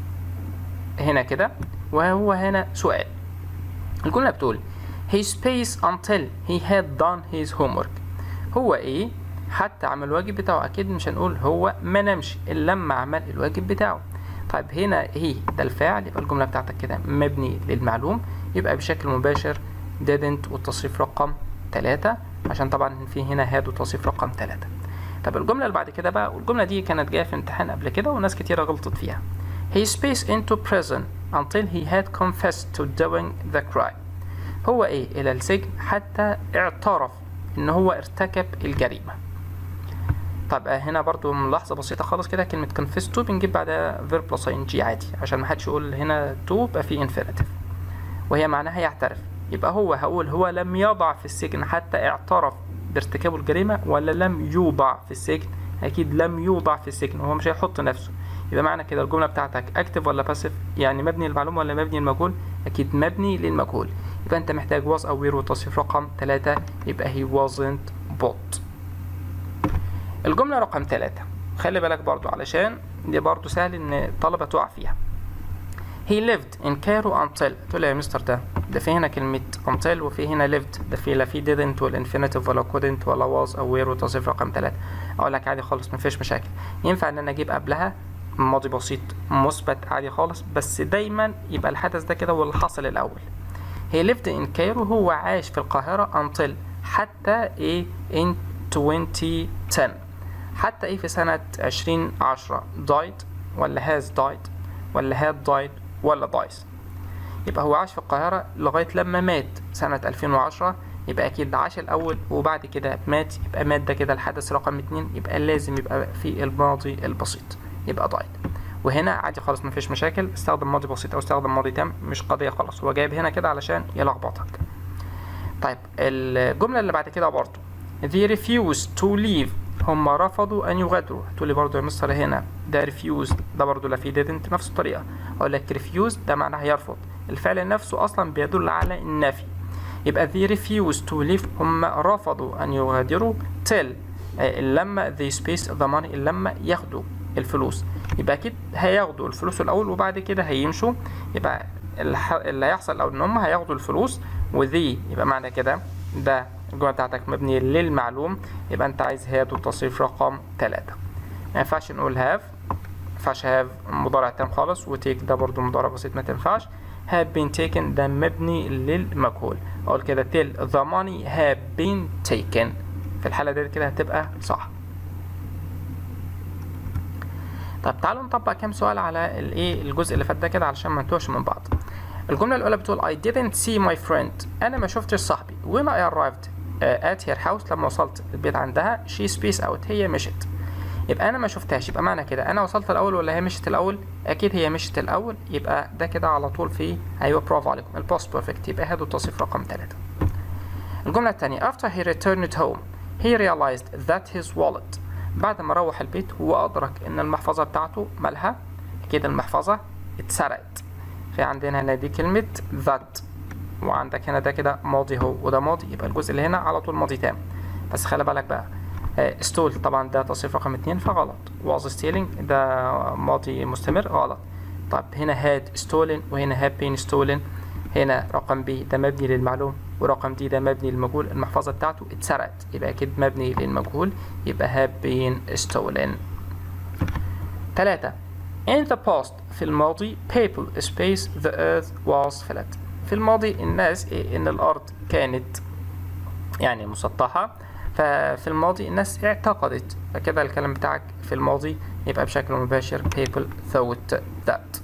هنا كده وهو هنا سؤال الجمله بتقول he space until he had done his homework هو ايه حتى عمل الواجب بتاعه اكيد مش هنقول هو ما نامش الا لما عمل الواجب بتاعه طيب هنا هي ده الفاعل يبقى الجمله بتاعتك كده مبني للمعلوم يبقى بشكل مباشر didn't والتصريف رقم 3 عشان طبعا في هنا had وتصريف رقم 3 طب الجمله اللي بعد كده بقى والجمله دي كانت جايه في امتحان قبل كده وناس كتيره غلطت فيها he spaced into prison until he had confessed to doing the crime هو ايه الى السجن حتى اعترف ان هو ارتكب الجريمه طب هنا برضو ملاحظة بسيطة خالص كده كلمة confess to بنجيب بعدها verb plus ing عادي عشان ما حدش يقول هنا to يبقى في infinitive وهي معناها يعترف يبقى هو هقول هو لم يضع في السجن حتى اعترف بارتكاب الجريمة ولا لم يوضع في السجن أكيد لم يوضع في السجن وهو مش هيحط نفسه يبقى معنى كده الجملة بتاعتك active ولا passive يعني مبني للمعلومة ولا مبني للمجهول أكيد مبني للمجهول يبقى أنت محتاج was أو were والتصريف رقم 3 يبقى he wasn't bought الجملة رقم 3 خلي بالك برضو علشان دي برضو سهل ان الطلبة تقع فيها He lived in Cairo until تقول يا مستر ده ده في هنا كلمة until وفي هنا lived ده في لا في didn't ولا infinitive ولا couldn't ولا was أو were وتصريف رقم 3 أقول لك عادي خالص مفيش مشاكل ينفع إن أنا أجيب قبلها ماضي بسيط مثبت عادي خالص بس دايما يبقى الحدث ده كده هو اللي حصل الأول He lived in Cairo هو عاش في القاهرة until حتى إيه in 2010 حتى ايه في سنة عشرين عشرة died ولا has died ولا had died ولا dies يبقى هو عاش في القاهرة لغاية لما مات سنة 2010 يبقى أكيد عاش الأول وبعد كده مات يبقى مات ده كده الحدث رقم اتنين يبقى لازم يبقى في الماضي البسيط يبقى died وهنا عادي خالص مفيش مشاكل استخدم ماضي بسيط أو استخدم ماضي تام مش قضية خلاص هو جايب هنا كده علشان يلخبطك طيب الجملة اللي بعد كده برضه they refused to leave هم رفضوا أن يغادروا تقول لي برضه يا مستر هنا ده refuse ده برضه لا في didn't نفس الطريقة أقول لك refuse ده معناها يرفض الفعل نفسه أصلا بيدل على النفي يبقى they refused to leave هم رفضوا أن يغادروا till لما they spaced the money لما ياخدوا الفلوس يبقى أكيد هياخدوا الفلوس الأول وبعد كده هيمشوا يبقى اللي هيحصل أو إن هم هياخدوا الفلوس وذي يبقى معنى كده ده الجملة بتاعتك مبنية للمعلوم يبقى انت عايز هاد وتصريف رقم تلاتة ما ينفعش نقول هاف ما ينفعش هاف مضارع تام خالص وتيك ده برضو مضارع بسيط ما تنفعش have been taken ده مبني للمجهول اقول كده till the money have been taken في الحالة دي كده هتبقى صح طب تعالوا نطبق كام سؤال على الايه الجزء اللي فات ده كده علشان ما نتوهش من بعض الجملة الأولى بتقول I didn't see my friend أنا ما شفتش صاحبي when I arrived at her house لما وصلت البيت عندها she spaced out هي مشت يبقى أنا ما شفتهاش يبقى معنى كده أنا وصلت الأول ولا هي مشت الأول أكيد هي مشت الأول يبقى ده كده على طول في أيوه برافو عليكم البوست بيرفكت يبقى هذا التصريف رقم ثلاثة الجملة الثانية after he returned home he realized that his wallet بعد ما روح البيت هو أدرك إن المحفظة بتاعته مالها أكيد المحفظة اتسرقت في عندنا هنا دي كلمة that وعندك هنا ده كده ماضي هو وده ماضي يبقى الجزء اللي هنا على طول ماضي تام بس خلي بالك بقى ستول طبعا ده تصريف رقم اتنين فغلط was stealing ده ماضي مستمر غلط طب هنا had stolen وهنا have been stolen هنا رقم بي ده مبني للمعلوم ورقم دي ده مبني للمجهول المحفظة بتاعته اتسرقت يبقى أكيد مبني للمجهول يبقى have been stolen تلاتة In the past في الماضي people space the earth was flat في الماضي الناس إيه إن الأرض كانت يعني مسطحة ففي الماضي الناس اعتقدت فكده الكلام بتاعك في الماضي يبقى بشكل مباشر people thought that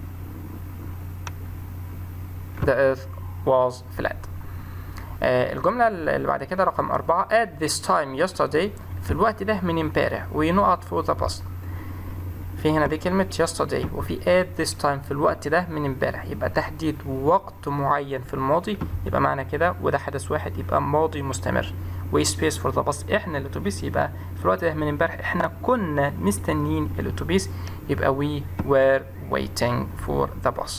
the earth was flat آه الجملة اللي بعد كده رقم أربعة at this time yesterday في الوقت ده من امبارح ونقط for the past في هنا دي كلمة yesterday وفي at this time في الوقت ده من امبارح يبقى تحديد وقت معين في الماضي يبقى معنى كده وده حدث واحد يبقى ماضي مستمر we space for the bus احنا الاتوبيس يبقى في الوقت ده من امبارح احنا كنا مستنيين الاتوبيس يبقى we were waiting for the bus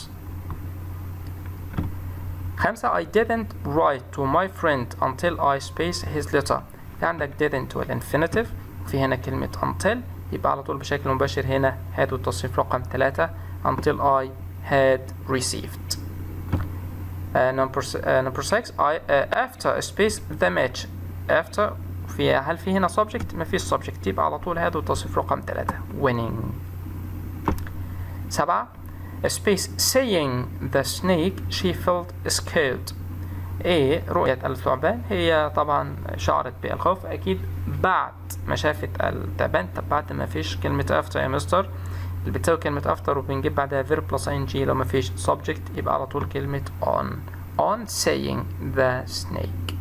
خمسة I didn't write to my friend until I space his letter في عندك didn't والinfinitive وفي هنا كلمة until يبقى على طول بشكل مباشر هنا had والتصريف رقم ثلاثة until I had received uh, number, uh, number six I uh, after space the match after في هل في هنا subject ما فيش subject يبقى على طول هذا والتصريف رقم ثلاثة winning سبعة space saying the snake she felt scared ايه رؤية الثعبان هي طبعا شعرت بالخوف اكيد بعد ما شافت التعبان طب بعد ما فيش كلمة after يا مستر اللي بتساوي كلمة after وبنجيب بعدها verb plus ing لو ما فيش subject يبقى على طول كلمة on on saying the snake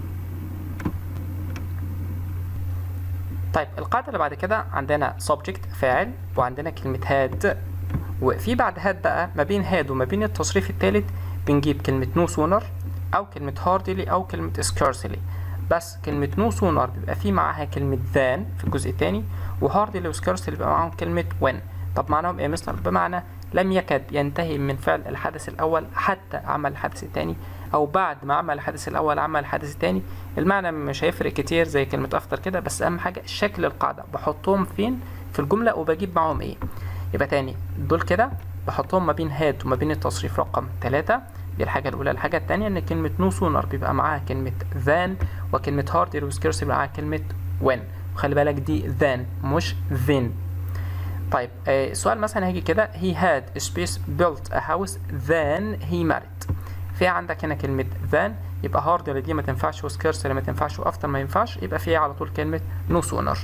طيب القاعدة اللي بعد كده عندنا subject فاعل وعندنا كلمة had وفي بعد had بقى ما بين had وما بين التصريف الثالث بنجيب كلمة no sooner أو كلمة hardly أو كلمة scarcely بس كلمة no sooner بيبقى في معاها كلمة than في الجزء الثاني وhardly و scarcely بيبقى معاهم كلمة when طب معناهم ايه مستر بمعنى لم يكد ينتهي من فعل الحدث الأول حتى عمل الحدث الثاني أو بعد ما عمل الحدث الأول عمل الحدث الثاني المعنى مش هيفرق كتير زي كلمة أفطر كده بس أهم حاجة شكل القاعدة بحطهم فين في الجملة وبجيب معاهم إيه يبقى تاني دول كده بحطهم ما بين هاد وما بين التصريف رقم ثلاثة دي الحاجة الأولى الحاجة التانية إن كلمة نو سونر بيبقى معاها كلمة than وكلمة hard وسكيرس بيبقى معاها كلمة when وخلي بالك دي than مش then طيب آه سؤال مثلا هيجي كده he had space built a house then he married في عندك هنا كلمة than يبقى hard اللي دي ما تنفعش وسكيرس اللي ما تنفعش وافتر ما ينفعش يبقى فيها على طول كلمة no sooner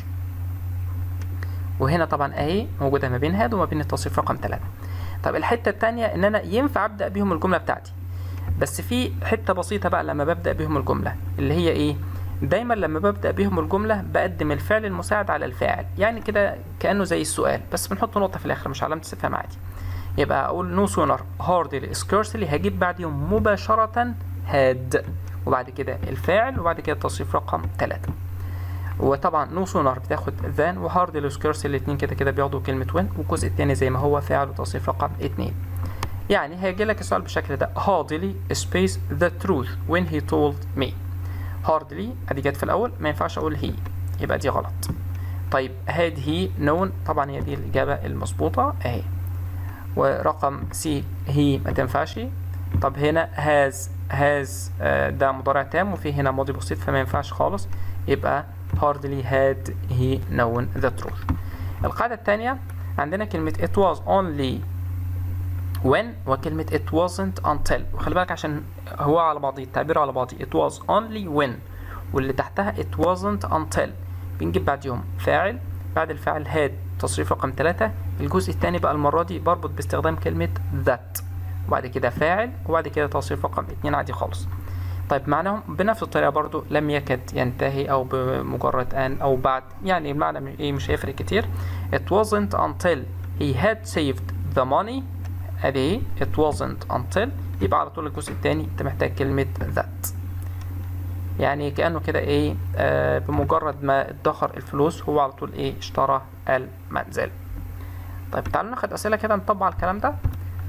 وهنا طبعا اهي موجودة ما بين هاد وما بين التصريف رقم ثلاثة طب الحتة التانية ان انا ينفع ابدأ بيهم الجملة بتاعتي بس في حتة بسيطة بقى لما ببدأ بيهم الجملة اللي هي ايه دايما لما ببدأ بيهم الجملة بقدم الفعل المساعد على الفاعل يعني كده كأنه زي السؤال بس بنحط نقطة في الآخر مش علامة استفهام عادي يبقى أقول no sooner hardly scarcely هجيب بعديهم مباشرة had وبعد كده الفاعل وبعد كده التصريف رقم ثلاثة وطبعا no sooner بتاخد than و hardly scarcely الاتنين كده كده بياخدوا كلمة when والجزء التاني زي ما هو فاعل وتصريف رقم اتنين يعني هيجي لك السؤال بالشكل ده hardly space the truth when he told me hardly ادي جت في الاول ما ينفعش اقول هي يبقى دي غلط طيب had he known طبعا هي دي الاجابه المظبوطه اهي ورقم سي هي ما تنفعش طب هنا has has آه ده مضارع تام وفي هنا ماضي بسيط فما ينفعش خالص يبقى hardly had he known the truth القاعده الثانيه عندنا كلمه it was only when وكلمة it wasn't until وخلي بالك عشان هو على بعضه التعبير على بعضه it was only when واللي تحتها it wasn't until بنجيب بعديهم فاعل بعد الفاعل had تصريف رقم ثلاثة الجزء الثاني بقى المرة دي بربط باستخدام كلمة that وبعد كده فاعل وبعد كده تصريف رقم اتنين عادي خالص طيب معناهم بنفس الطريقة برضو لم يكد ينتهي أو بمجرد أن أو بعد يعني المعنى إيه مش هيفرق كتير it wasn't until he had saved the money ادي it wasn't until يبقى على طول الجزء الثاني انت محتاج كلمة that يعني كأنه كده ايه آه بمجرد ما ادخر الفلوس هو على طول ايه اشترى المنزل طيب تعالوا ناخد اسئلة كده نطبق على الكلام ده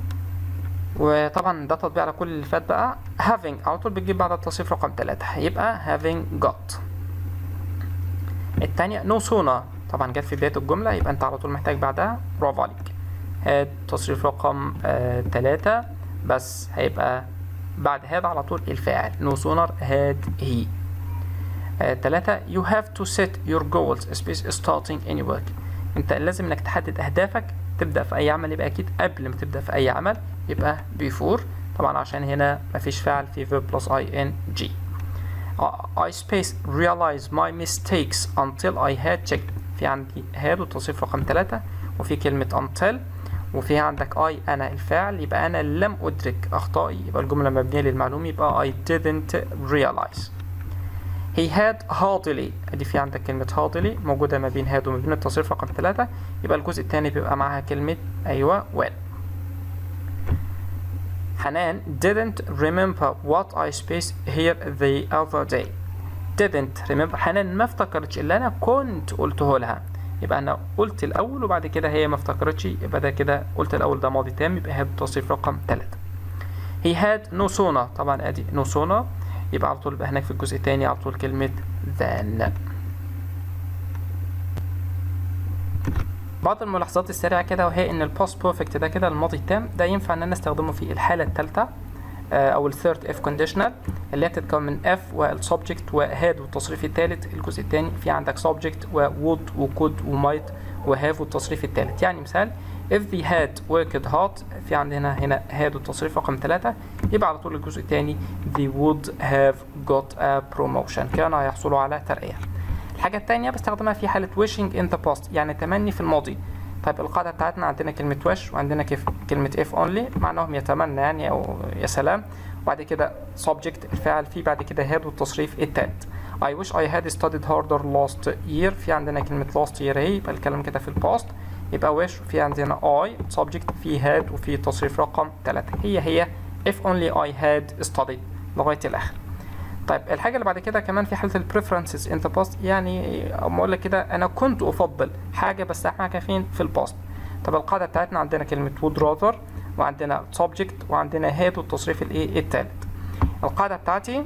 وطبعا ده تطبيق على كل اللي فات بقى having على طول بتجيب بعد التصريف رقم ثلاثة يبقى having got الثانية no sooner طبعا جت في بداية الجملة يبقى انت على طول محتاج بعدها برافو عليك هاد تصريف رقم آه تلاتة بس هيبقى بعد هاد على طول الفاعل no sooner had he آه تلاتة you have to set your goals space starting any work انت لازم انك تحدد اهدافك تبدأ في اي عمل يبقى اكيد قبل ما تبدأ في اي عمل يبقى before طبعا عشان هنا مفيش فعل في verb plus ing I space realize my mistakes until I had checked في عندي had وتصريف رقم تلاتة وفي كلمة until وفي عندك I أنا الفاعل يبقى أنا لم أدرك أخطائي يبقى الجملة مبنية للمعلوم يبقى I didn't realize He had hardly دي في عندك كلمة hardly موجودة ما بين had وما بين التصريف رقم ثلاثة يبقى الجزء الثاني بيبقى معاها كلمة أيوة well حنان didn't remember what I spaced here the other day didn't remember حنان ما افتكرتش اللي انا كنت قلته لها يبقى انا قلت الاول وبعد كده هي ما افتكرتش يبقى ده كده قلت الاول ده ماضي تام يبقى هذا التصريف رقم 3 he had no sooner طبعا ادي no sooner يبقى على طول يبقى هناك في الجزء الثاني على طول كلمة than بعض الملاحظات السريعة كده وهي ان الباست بيرفكت ده كده الماضي التام ده ينفع ان انا استخدمه في الحالة الثالثة او الثيرد اف كونديشنال اللي هي بتتكون من اف والسبجكت وهاد والتصريف الثالث الجزء الثاني في عندك سبجكت وود وكود ومايت وهاف والتصريف الثالث يعني مثال if they had worked hard في عندنا هنا had والتصريف رقم ثلاثة يبقى على طول الجزء الثاني they would have got a promotion كانوا هيحصلوا على ترقية الحاجة الثانية بستخدمها في حالة wishing in the past يعني تمني في الماضي طيب القاعدة بتاعتنا عندنا كلمة wish وعندنا كيف كلمة if only معناهم يتمنى يعني أو يا سلام وبعد كده subject الفعل في بعد كده had والتصريف التالت I wish I had studied harder last year في عندنا كلمة last year اهي يبقى الكلام كده في الباست يبقى wish في عندنا I subject في had وفي تصريف رقم 3 هي هي if only I had studied لغاية الآخر طيب الحاجة اللي بعد كده كمان في حالة ال preferences in the past يعني أما أقول لك كده أنا كنت أفضل حاجة بس حاجة فين في الباست طب القاعدة بتاعتنا عندنا كلمة would rather وعندنا subject وعندنا had والتصريف الإيه التالت القاعدة بتاعتي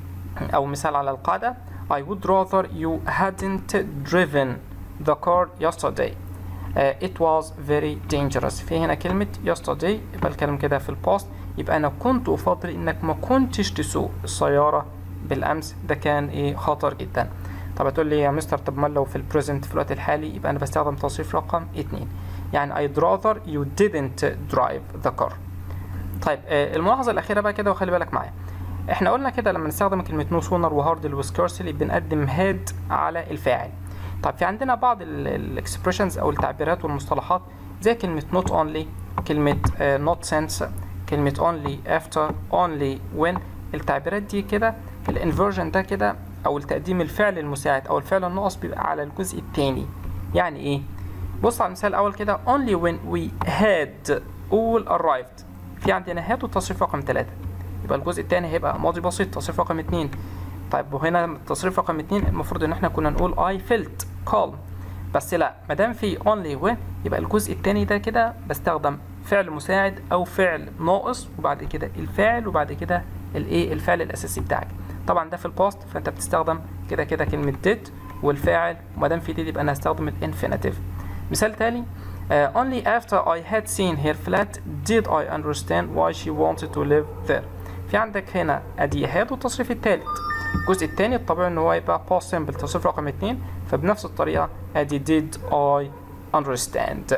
أو مثال على القاعدة I would rather you hadn't driven the car yesterday uh, it was very dangerous في هنا كلمة yesterday يبقى الكلام كده في الباست يبقى أنا كنت أفضل إنك ما كنتش تسوق السيارة بالأمس ده كان إيه خطر جدا طب هتقول لي يا مستر طب ما لو في البريزنت في الوقت الحالي يبقى أنا بستخدم توصيف رقم اتنين يعني I'd rather you didn't drive the car طيب آه الملاحظة الأخيرة بقى كده وخلي بالك معايا احنا قلنا كده لما نستخدم كلمة نو سونر وهاردل وسكارسلي بنقدم هاد على الفاعل طب في عندنا بعض الاكسبريشنز او التعبيرات والمصطلحات زي كلمة not only كلمة uh, not since كلمة only after only when التعبيرات دي كده الانفرجن ده كده او التقديم الفعل المساعد او الفعل الناقص بيبقى على الجزء الثاني يعني ايه بص على المثال الاول كده only when we had all arrived في عندنا had والتصريف رقم 3 يبقى الجزء الثاني هيبقى ماضي بسيط تصريف رقم 2 طيب وهنا التصريف رقم 2 المفروض ان احنا كنا نقول I felt calm بس لا ما دام في only when يبقى الجزء الثاني ده كده بستخدم فعل مساعد او فعل ناقص وبعد كده الفاعل وبعد كده الايه الفعل الاساسي بتاعك طبعا ده في الباست فانت بتستخدم كده كده كلمه did والفاعل وما دام في did يبقى انا هستخدم الانفينيتيف مثال تاني Uh, only after I had seen her flat did I understand why she wanted to live there. في عندك هنا ادي had والتصريف الثالث. الجزء الثاني الطبيعي ان هو يبقى past simple تصريف رقم 2 فبنفس الطريقه ادي did I understand.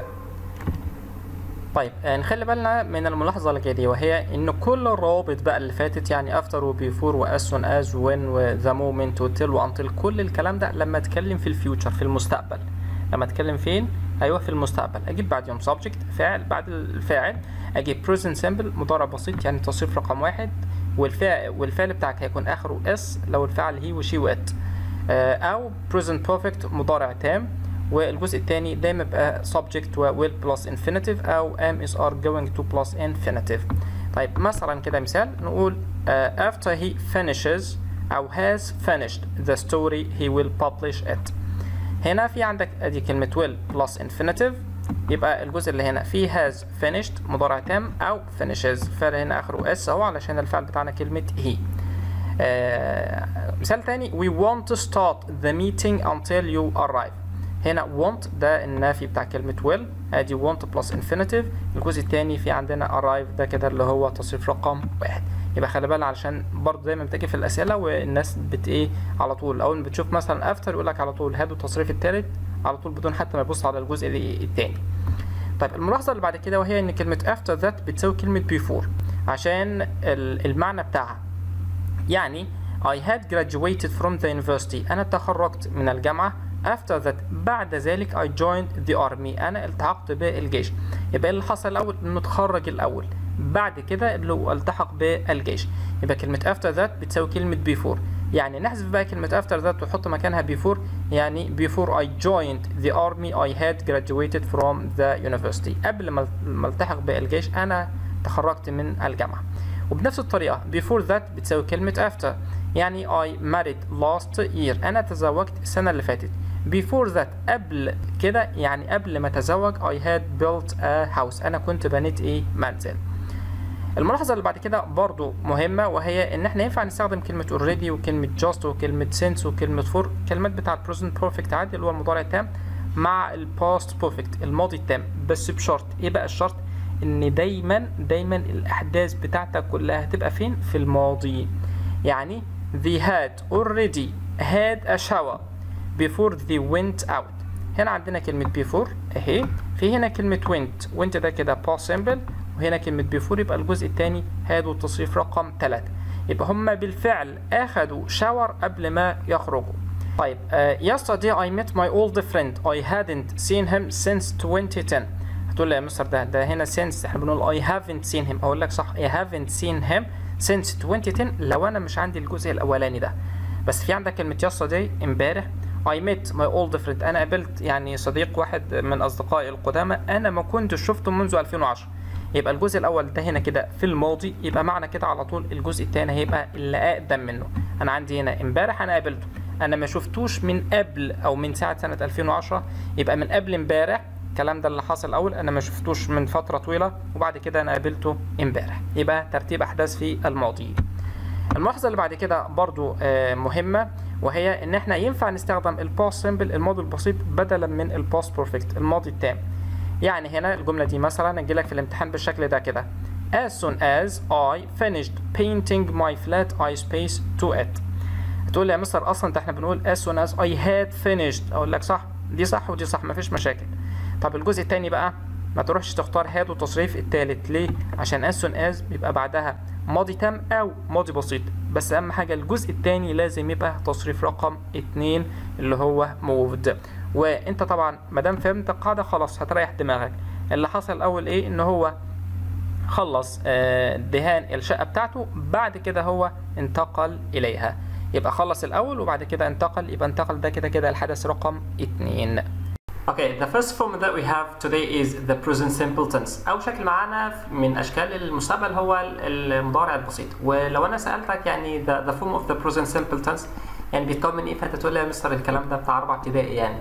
طيب نخلي بالنا من الملاحظة اللي جاية دي وهي إن كل الروابط بقى اللي فاتت يعني after و before و as soon as و when و the moment و till و until كل الكلام ده لما أتكلم في الفيوتشر في المستقبل لما أتكلم فين؟ أيوه في المستقبل أجيب بعدهم subject فاعل بعد الفاعل أجيب present simple مضارع بسيط يعني تصريف رقم واحد والفعل والفعل بتاعك هيكون آخره اس لو الفعل هي وشي وات أو present perfect مضارع تام والجزء الثاني دايما بقى subject و will plus infinitive أو am is are going to plus infinitive طيب مثلا كده مثال نقول uh, after he finishes أو has finished the story he will publish it هنا في عندك ادي كلمة will plus infinitive يبقى الجزء اللي هنا فيه has finished مضارع تام أو finishes فعل هنا آخره s أهو علشان الفعل بتاعنا كلمة he آه مثال تاني we want to start the meeting until you arrive هنا want ده النافي بتاع كلمة will ادي want plus infinitive الجزء الثاني في عندنا arrive ده كده اللي هو تصريف رقم واحد يبقى خلي بالك علشان برضه دايما بتيجي في الاسئله والناس بت ايه على طول اول ما بتشوف مثلا افتر يقول لك على طول هادوا التصريف الثالث على طول بدون حتى ما يبص على الجزء الثاني طيب الملاحظه اللي بعد كده وهي ان كلمه after that بتساوي كلمه before عشان المعنى بتاعها يعني I had graduated from the university أنا تخرجت من الجامعة after that بعد ذلك I joined the army أنا التحقت بالجيش يبقى اللي حصل الأول إنه اتخرج الأول بعد كده اللي هو التحق بالجيش يبقى كلمة after that بتساوي كلمة before يعني نحذف بقى كلمة after that ونحط مكانها before يعني before I joined the army I had graduated from the university قبل ما التحق بالجيش أنا تخرجت من الجامعة وبنفس الطريقة before that بتساوي كلمة after يعني I married last year أنا تزوجت السنة اللي فاتت before that قبل كده يعني قبل ما أتزوج I had built a house أنا كنت بنيت إيه منزل الملاحظة اللي بعد كده برضو مهمة وهي إن إحنا ينفع نستخدم كلمة already وكلمة just وكلمة since وكلمة for كلمات بتاع ال present perfect عادي اللي هو المضارع التام مع ال past perfect الماضي التام بس بشرط إيه بقى الشرط؟ إن دايما دايما الأحداث بتاعتك كلها هتبقى فين؟ في الماضي يعني they had already had a shower before they went out هنا عندنا كلمة before اهي في هنا كلمة went went ده كده past simple وهنا كلمة before يبقى الجزء الثاني had والتصريف رقم 3 يبقى هما بالفعل أخدوا شاور قبل ما يخرجوا طيب uh, yesterday I met my old friend I hadn't seen him since 2010 هتقول لي يا مستر ده ده هنا since احنا بنقول I haven't seen him اقول لك صح I haven't seen him since 2010 لو انا مش عندي الجزء الاولاني ده بس في عندك كلمة yesterday امبارح I met my old friend انا قابلت يعني صديق واحد من اصدقائي القدامى انا ما كنتش شفته منذ 2010 يبقى الجزء الاول ده هنا كده في الماضي يبقى معنى كده على طول الجزء الثاني هيبقى اللي اقدم منه انا عندي هنا امبارح انا قابلته انا ما شفتوش من قبل او من ساعه سنه 2010 يبقى من قبل امبارح الكلام ده اللي حصل الاول انا ما شفتوش من فتره طويله وبعد كده انا قابلته امبارح يبقى ترتيب احداث في الماضي الملاحظه اللي بعد كده برضو آه مهمه وهي ان احنا ينفع نستخدم الباست سيمبل الماضي البسيط بدلا من الباست بيرفكت الماضي التام يعني هنا الجمله دي مثلا اجي لك في الامتحان بالشكل ده كده as soon as I finished painting my flat I space to it هتقول لي يا مستر اصلا ده احنا بنقول as soon as I had finished اقول لك صح دي صح ودي صح مفيش مشاكل طب الجزء الثاني بقى ما تروحش تختار هاد والتصريف الثالث ليه عشان as soon as بيبقى بعدها ماضي تام او ماضي بسيط بس اهم حاجه الجزء الثاني لازم يبقى تصريف رقم 2 اللي هو moved وانت طبعا ما دام فهمت القاعده خلاص هتريح دماغك اللي حصل الاول ايه ان هو خلص دهان الشقه بتاعته بعد كده هو انتقل اليها يبقى خلص الاول وبعد كده انتقل يبقى انتقل ده كده كده الحدث رقم 2 Okay, the first form that we have today is the present simple tense. أول شكل معانا من أشكال المستقبل هو المضارع البسيط، ولو أنا سألتك يعني the, the form of the present simple tense يعني بيتكون من إيه؟ فأنت تقول لي يا مستر الكلام ده بتاع رابعة ابتدائي يعني.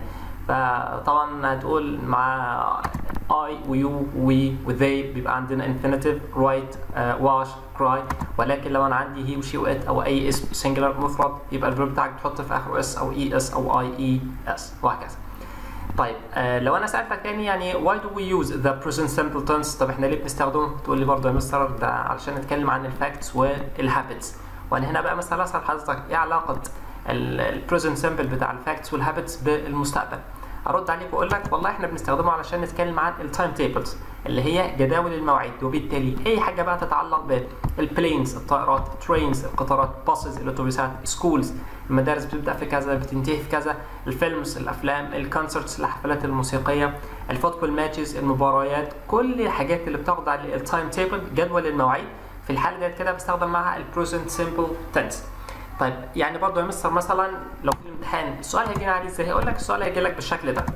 فطبعا هتقول مع I و you we و they بيبقى عندنا infinitive write uh, wash cry ولكن لو انا عندي he و she و it او اي اسم singular مفرد يبقى الفيرب بتاعك بتحط في اخره s او e s او i e s وهكذا. طيب آه لو انا سالتك تاني يعني why do we use the present simple tense طب احنا ليه بنستخدمه تقول لي برضه يا مستر ده علشان نتكلم عن الفاكتس والهابتس وانا هنا بقى مثلا اسال حضرتك ايه علاقه البريزنت سمبل بتاع الفاكتس والهابتس بالمستقبل ارد عليك واقول لك والله احنا بنستخدمه علشان نتكلم عن التايم تيبلز اللي هي جداول المواعيد وبالتالي اي حاجه بقى تتعلق بالبلينز الطائرات ترينز القطارات باسز الاتوبيسات سكولز المدارس بتبدا في كذا بتنتهي في كذا الفيلمز الافلام الكونسرتس الحفلات الموسيقيه الفوتبول ماتشز المباريات كل الحاجات اللي بتخضع للتايم تيبل جدول المواعيد في الحاله ديت كده بستخدم معاها البريزنت سمبل تنس طيب يعني برضه يا مستر مثلا لو في الامتحان السؤال هيجي عليه ازاي؟ هيقول لك السؤال هيجي لك بالشكل ده.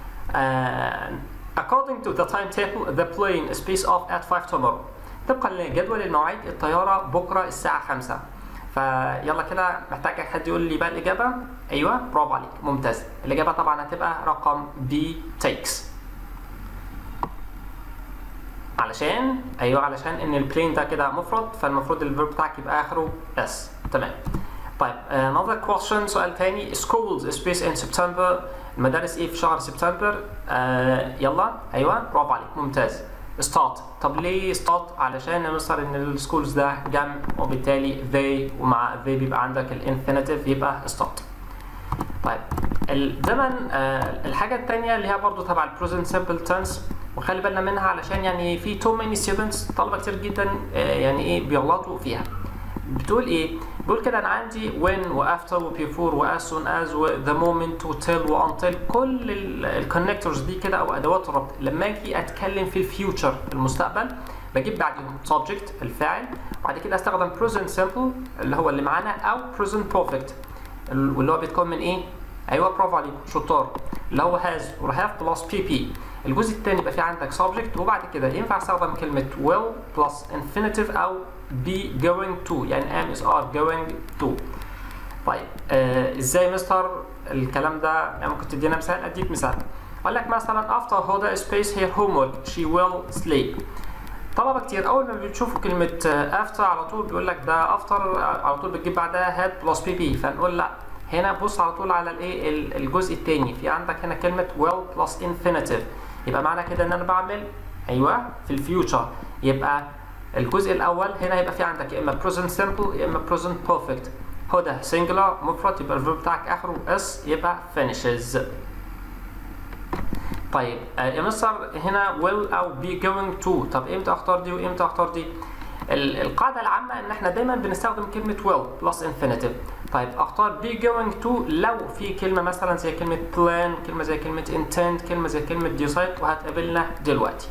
Uh, according to the timetable the plane space off at 5 tomorrow. طبقا لجدول المواعيد الطياره بكره الساعه 5. فيلا كده محتاج حد يقول لي بقى الاجابه ايوه برافو عليك ممتاز الاجابه طبعا هتبقى رقم B takes علشان ايوه علشان ان البلين ده كده مفرد فالمفروض الفيرب بتاعك يبقى اخره اس تمام طيب another question سؤال تاني schools space in September المدارس ايه في شهر سبتمبر آه يلا ايوه برافو عليك ممتاز start طب ليه start علشان يا مستر ان السكولز ده جمع وبالتالي they ومع they بيبقى عندك الانفينيتيف يبقى start طيب الزمن آه الحاجة التانية اللي هي برضو تبع البريزنت سمبل تنس وخلي بالنا منها علشان يعني في تو ماني ستودنتس طلبة كتير جدا آه يعني ايه بيغلطوا فيها بتقول ايه؟ بيقول كده انا عندي when وافتر وبيفور و as soon as و the moment و till و until كل الكونكتورز دي كده او ادوات الربط لما اجي اتكلم في الفيوتشر المستقبل بجيب بعدهم subject الفاعل وبعد كده استخدم present simple اللي هو اللي معانا او present perfect واللي هو بيتكون من ايه؟ ايوه برافو عليكم شطار اللي هو has و have plus pp الجزء الثاني يبقى في عندك subject وبعد كده ينفع استخدم كلمه will plus infinitive او be going to يعني am is are going to طيب آه ازاي مستر الكلام ده يعني ممكن تدينا مثال اديك مثال اقول لك مثلا after هدى space her homework she will sleep طلبه كتير اول ما بتشوفوا كلمه افتر على طول بيقول لك ده افتر على طول بتجيب بعدها هاد بلس بي بي فنقول لا هنا بص على طول على الايه الجزء الثاني في عندك هنا كلمه will بلس infinitive يبقى معنى كده ان انا بعمل ايوه في الفيوتشر يبقى الجزء الاول هنا يبقى في عندك يا اما present simple يا اما present perfect هدى singular مفرد يبقى الفيرب بتاعك اخره اس يبقى finishes طيب يا مستر هنا will او be going to طب امتى اختار دي وامتى اختار دي القاعده العامه ان احنا دايما بنستخدم كلمه will plus infinitive طيب اختار be going to لو في كلمه مثلا زي كلمه plan كلمه زي كلمه intend كلمه زي كلمه decide وهتقابلنا دلوقتي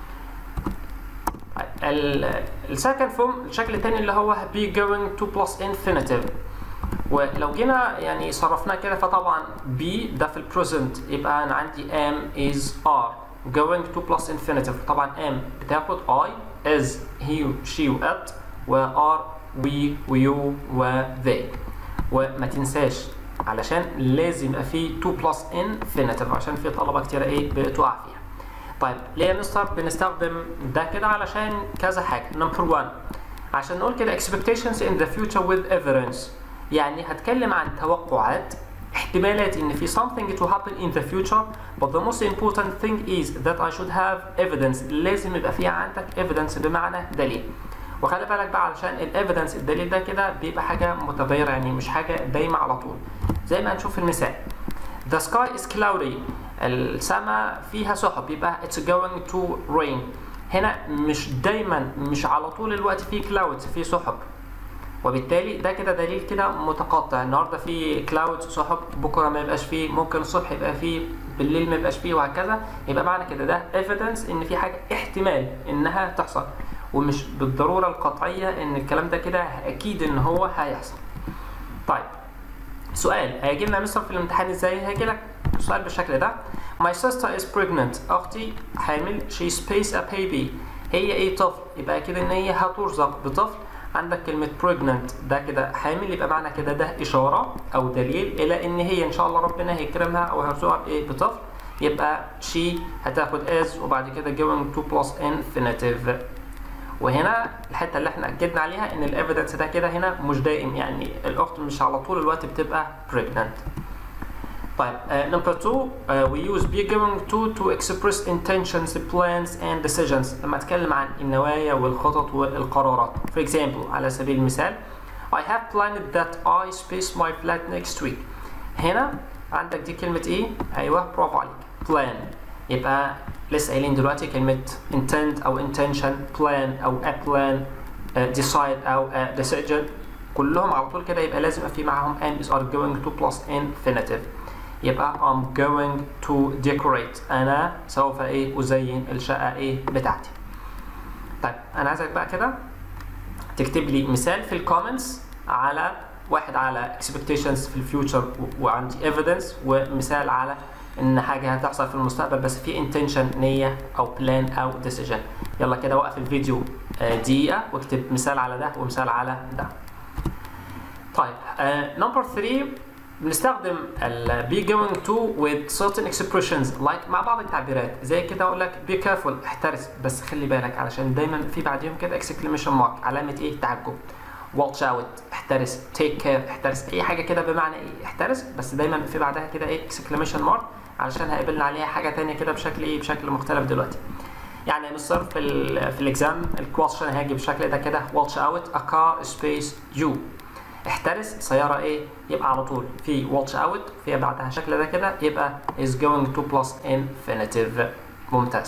السكند فورم الشكل الثاني اللي هو be going to plus infinitive ولو جينا يعني صرفناه كده فطبعا be ده في البريزنت يبقى انا عندي am is are going to plus infinitive طبعا am بتاخد I is he she و it و are we و you و they وما تنساش علشان لازم يبقى في to plus infinitive عشان في طلبه كتير ايه بتقع فيها طيب ليه يا مستر بنستخدم ده كده علشان كذا حاجه نمبر 1 عشان نقول كده expectations in the future with evidence يعني هتكلم عن توقعات احتمالات ان في something to happen in the future but the most important thing is that I should have evidence لازم يبقى فيها عندك evidence بمعنى دليل وخلي بالك بقى علشان الايفيدنس الدليل ده كده بيبقى حاجه متغيره يعني مش حاجه دايمه على طول زي ما هنشوف في المثال the sky is cloudy السماء فيها سحب يبقى it's going to rain هنا مش دايما مش على طول الوقت في clouds في سحب وبالتالي ده كده دليل كده متقطع النهارده في كلاود سحب بكره ما يبقاش فيه ممكن الصبح يبقى فيه بالليل ما يبقاش فيه وهكذا يبقى معنى كده ده ايفيدنس ان في حاجه احتمال انها تحصل ومش بالضروره القطعيه ان الكلام ده كده اكيد ان هو هيحصل طيب سؤال هيجي لنا مستر في الامتحان ازاي هيجي لك سؤال بالشكل ده My sister is pregnant أختي حامل she space a baby هي ايه طفل يبقى كده ان هي هترزق بطفل عندك كلمة pregnant ده كده حامل يبقى معنى كده ده إشارة أو دليل إلى إن هي إن شاء الله ربنا هيكرمها أو هيرزقها بإيه بطفل يبقى she هتاخد as وبعد كده going to plus infinitive وهنا الحتة اللي احنا أكدنا عليها إن الإيفيدنس ده كده هنا مش دائم يعني الأخت مش على طول الوقت بتبقى pregnant طيب uh, number two uh, we use be going to to express intentions plans and decisions لما اتكلم عن النوايا والخطط والقرارات for example على سبيل المثال I have planned that I space my flat next week هنا عندك دي كلمة ايه؟ ايوه برافو عليك plan يبقى لسه قايلين دلوقتي كلمة intent أو intention plan أو a plan uh, decide أو a decision كلهم على طول كده يبقى لازم يبقى في معاهم and is are going to plus infinitive يبقى I'm going to decorate أنا سوف إيه أزين الشقة إيه بتاعتي. طيب أنا عايزك بقى كده تكتب لي مثال في الكومنتس على واحد على expectations في الفيوتشر وعندي evidence ومثال على إن حاجة هتحصل في المستقبل بس في intention نية أو plan أو decision. يلا كده وقف الفيديو دقيقة واكتب مثال على ده ومثال على ده. طيب نمبر uh, 3 بنستخدم ال be going to with certain expressions like مع بعض التعبيرات زي كده اقول لك be careful احترس بس خلي بالك علشان دايما في بعديهم كده exclamation mark علامة ايه تعجب watch out احترس take care احترس اي حاجة كده بمعنى ايه احترس بس دايما في بعدها كده ايه exclamation mark علشان هيقابلنا عليها حاجة تانية كده بشكل ايه بشكل مختلف دلوقتي يعني مستر في ال في الاكزام الكويشن هيجي بالشكل ده كده watch out a car space you احترس سيارة ايه يبقى على طول في watch out في بعدها شكل ده كده يبقى is going to plus infinitive ممتاز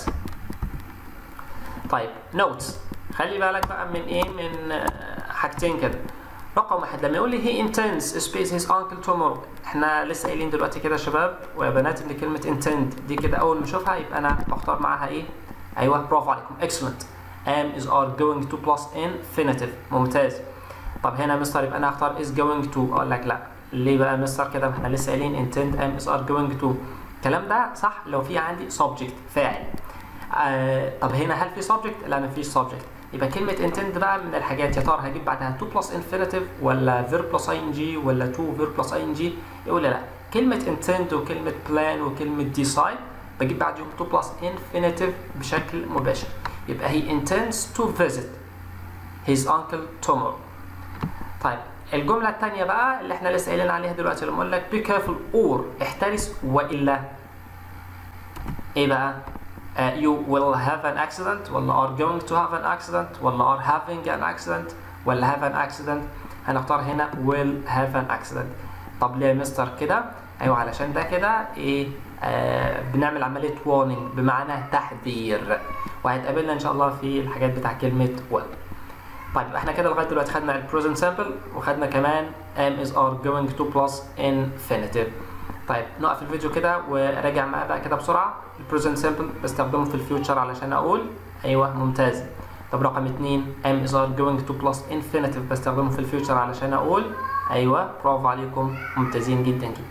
طيب notes خلي بالك بقى من ايه من حاجتين كده رقم واحد لما يقول لي he intends space his uncle tomorrow احنا لسه قايلين دلوقتي كده يا شباب ويا بنات ان كلمة intend دي كده اول ما اشوفها يبقى انا بختار معاها ايه ايوه برافو عليكم excellent am is are going to plus infinitive ممتاز طب هنا مستر يبقى انا هختار is going to اقول لك لا ليه بقى مستر كده ما احنا لسه قايلين intend am is are going to الكلام ده صح لو في عندي subject فاعل آه طب هنا هل في subject لا مفيش subject يبقى كلمة intend بقى من الحاجات يا ترى هجيب بعدها to plus infinitive ولا verb plus ing ولا to verb plus ing يقول لي لا كلمة intend وكلمة plan وكلمة decide بجيب بعدهم to plus infinitive بشكل مباشر يبقى he intends to visit his uncle tomorrow طيب الجملة الثانية بقى اللي احنا لسه قايلين عليها دلوقتي لما اقول لك be careful or احترس والا ايه بقى؟ uh, you will have an accident ولا are going to have an accident ولا are having an accident ولا have an accident هنختار هنا will have an accident طب ليه يا مستر كده؟ ايوه علشان ده كده ايه آه بنعمل عملية warning بمعنى تحذير وهيتقابلنا ان شاء الله في الحاجات بتاع كلمة will طيب احنا كده لغايه دلوقتي خدنا ال present simple وخدنا كمان am is are going to plus infinitive طيب نقف الفيديو كده وراجع معايا بقى كده بسرعه ال present simple بستخدمه في الفيوتشر علشان اقول ايوه ممتاز طب رقم اتنين am is are going to plus infinitive بستخدمه في الفيوتشر علشان اقول ايوه برافو عليكم ممتازين جدا جدا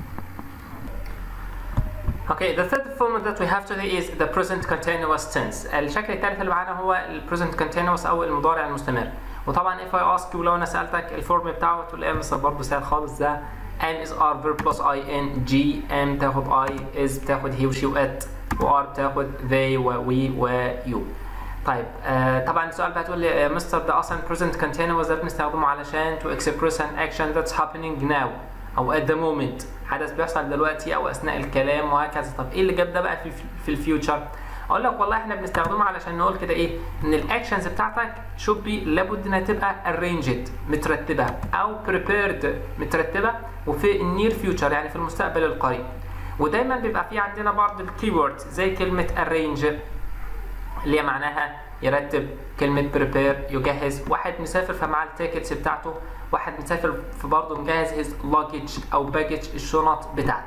Okay, the third form that we have today is the present continuous tense. الشكل الثالث اللي معانا هو ال present continuous أو المضارع المستمر. وطبعا if I ask you لو أنا سألتك الفورم بتاعه تقول إيه مستر برضه سهل خالص ده am is are verb plus ing am بتاخد I is بتاخد he و she و it و are بتاخد they و we و you. طيب آه طبعا السؤال بقى تقول لي مستر ده أصلا present continuous ده بنستخدمه علشان to express an action that's happening now أو at the moment. حدث بيحصل دلوقتي او اثناء الكلام وهكذا طب ايه اللي جاب ده بقى في في الفيوتشر اقول لك والله احنا بنستخدمه علشان نقول كده ايه ان الاكشنز بتاعتك should be لابد انها تبقى arranged مترتبه او prepared مترتبه وفي النير فيوتشر يعني في المستقبل القريب ودايما بيبقى في عندنا بعض الكيورد زي كلمه arrange اللي هي معناها يرتب كلمة prepare يجهز واحد مسافر فمع التيكتس بتاعته واحد مسافر في برضه مجهز his luggage أو baggage الشنط بتاعته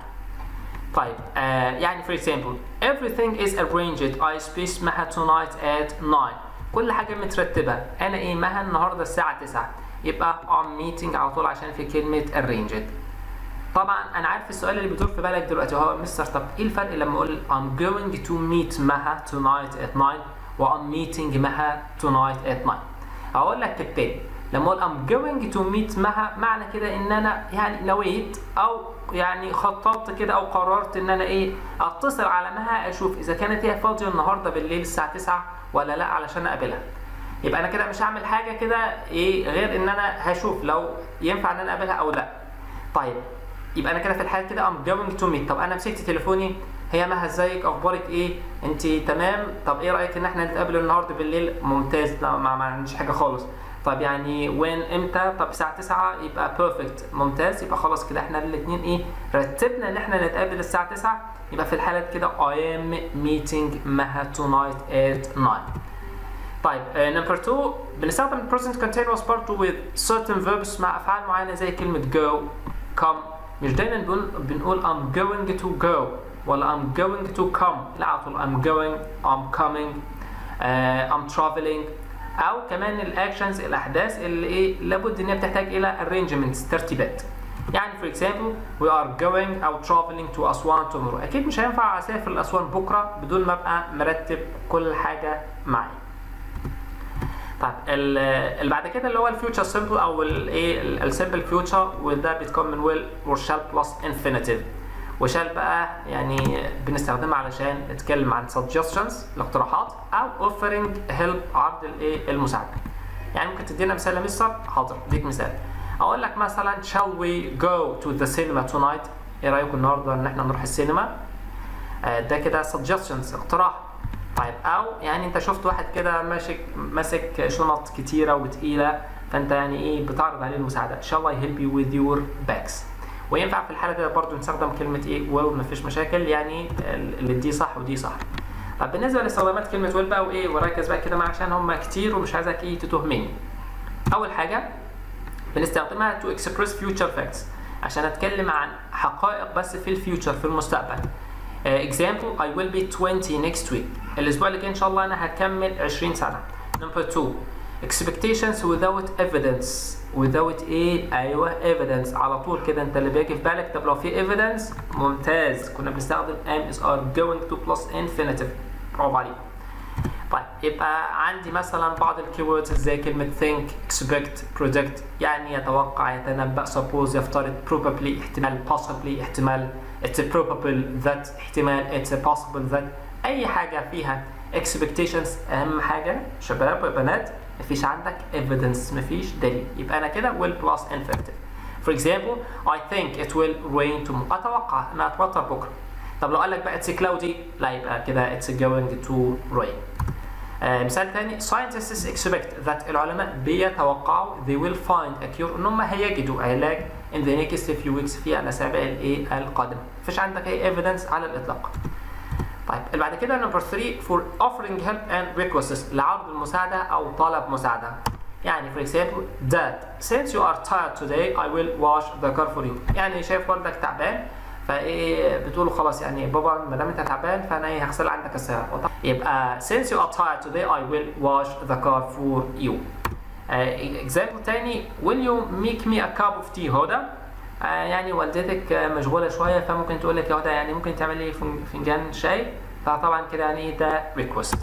طيب آه يعني for example everything is arranged I space مها tonight at 9 كل حاجة مترتبة أنا إيه مها النهاردة الساعة 9 يبقى I'm meeting على طول عشان في كلمة arranged طبعا انا عارف السؤال اللي بيدور في بالك دلوقتي هو مستر طب ايه الفرق لما اقول I'm going to meet مها tonight at 9 و I'm meeting مها tonight at 9 هقول لك كالتالي لما اقول I'm going to meet مها معنى كده ان انا يعني نويت او يعني خططت كده او قررت ان انا ايه اتصل على مها اشوف اذا كانت هي فاضيه النهارده بالليل الساعه 9 ولا لا علشان اقابلها يبقى انا كده مش هعمل حاجه كده ايه غير ان انا هشوف لو ينفع ان انا اقابلها او لا طيب يبقى انا كده في الحاله كده I'm going to meet طب انا مسكت تليفوني هي مها ازيك اخبارك ايه انت تمام طب ايه رايك ان احنا نتقابل النهارده بالليل ممتاز لا ما, ما عنديش حاجه خالص طب يعني وين امتى طب الساعه 9 يبقى بيرفكت ممتاز يبقى خلاص كده احنا الاثنين ايه رتبنا ان احنا نتقابل الساعه 9 يبقى في الحاله كده I am meeting مها tonight at 9 طيب نمبر 2 بنستخدم present continuous برضه with certain verbs مع افعال معينه زي كلمه go come مش دايما بنقول بنقول I'm going to go ولا I'm going to come لا على طول I'm going I'm coming uh, I'm traveling او كمان الاكشنز الاحداث اللي ايه لابد ان هي بتحتاج الى arrangements ترتيبات يعني for example we are going او traveling to أسوان tomorrow اكيد مش هينفع اسافر لأسوان بكره بدون ما ابقى مرتب كل حاجه معي طيب اللي بعد كده اللي هو الفيوتشر سمبل او الايه السمبل فيوتشر وده بيتكون من ويل وشال بلس انفينيتيف وشال بقى يعني بنستخدمها علشان نتكلم عن suggestions الاقتراحات او offering help عرض الايه المساعده يعني ممكن تدينا مثال يا مستر حاضر اديك مثال اقول لك مثلا shall we go to the cinema tonight ايه رايكم النهارده ان احنا نروح السينما آه ده كده suggestions اقتراح طيب او يعني انت شفت واحد كده ماسك ماسك شنط كتيره وتقيله فانت يعني ايه بتعرض عليه المساعده shall I help you with your bags وينفع في الحاله دي برضو نستخدم كلمه ايه will مفيش مشاكل يعني اللي دي صح ودي صح طب بالنسبه لاستخدامات كلمه will بقى وايه وركز بقى كده معايا عشان هم كتير ومش عايزك ايه تتهمني اول حاجه بنستخدمها to express future facts عشان اتكلم عن حقائق بس في الفيوتشر في المستقبل uh, example I will be 20 next week الاسبوع اللي جاي ان شاء الله انا هكمل 20 سنه number 2 expectations without evidence without ايه ايوه evidence على طول كده انت اللي بيجي في بالك طب لو في evidence ممتاز كنا بنستخدم am is are going to plus infinitive برافو عليك طيب يبقى عندي مثلا بعض الكيوردز زي كلمة think expect predict يعني يتوقع يتنبأ suppose يفترض probably احتمال possibly احتمال it's probable that احتمال it's possible that أي حاجة فيها expectations أهم حاجة شباب وبنات مفيش عندك evidence مفيش دليل يبقى أنا كده will plus infinitive For example I think it will rain tomorrow أتوقع إنها تمطر بكرة طب لو قال لك بقى it's cloudy لا يبقى كده it's going to rain آه مثال تاني scientists expect that العلماء بيتوقعوا they will find a cure ان هم هيجدوا علاج in the next few weeks في الاسابيع الايه القادمه مفيش عندك اي evidence على الاطلاق طيب اللي بعد كده نمبر 3 for offering help and requests لعرض المساعده او طلب مساعده يعني for example dad since you are tired today I will wash the car for you يعني شايف والدك تعبان فايه بتقول له خلاص يعني بابا ما دام انت تعبان فانا ايه هغسل عندك السياره يبقى since you are tired today I will wash the car for you اكزامبل uh, تاني will you make me a cup of tea هدى uh, يعني والدتك مشغوله شويه فممكن تقول لك يا هدى يعني ممكن تعمل لي فنجان شاي فطبعا كده يعني ده request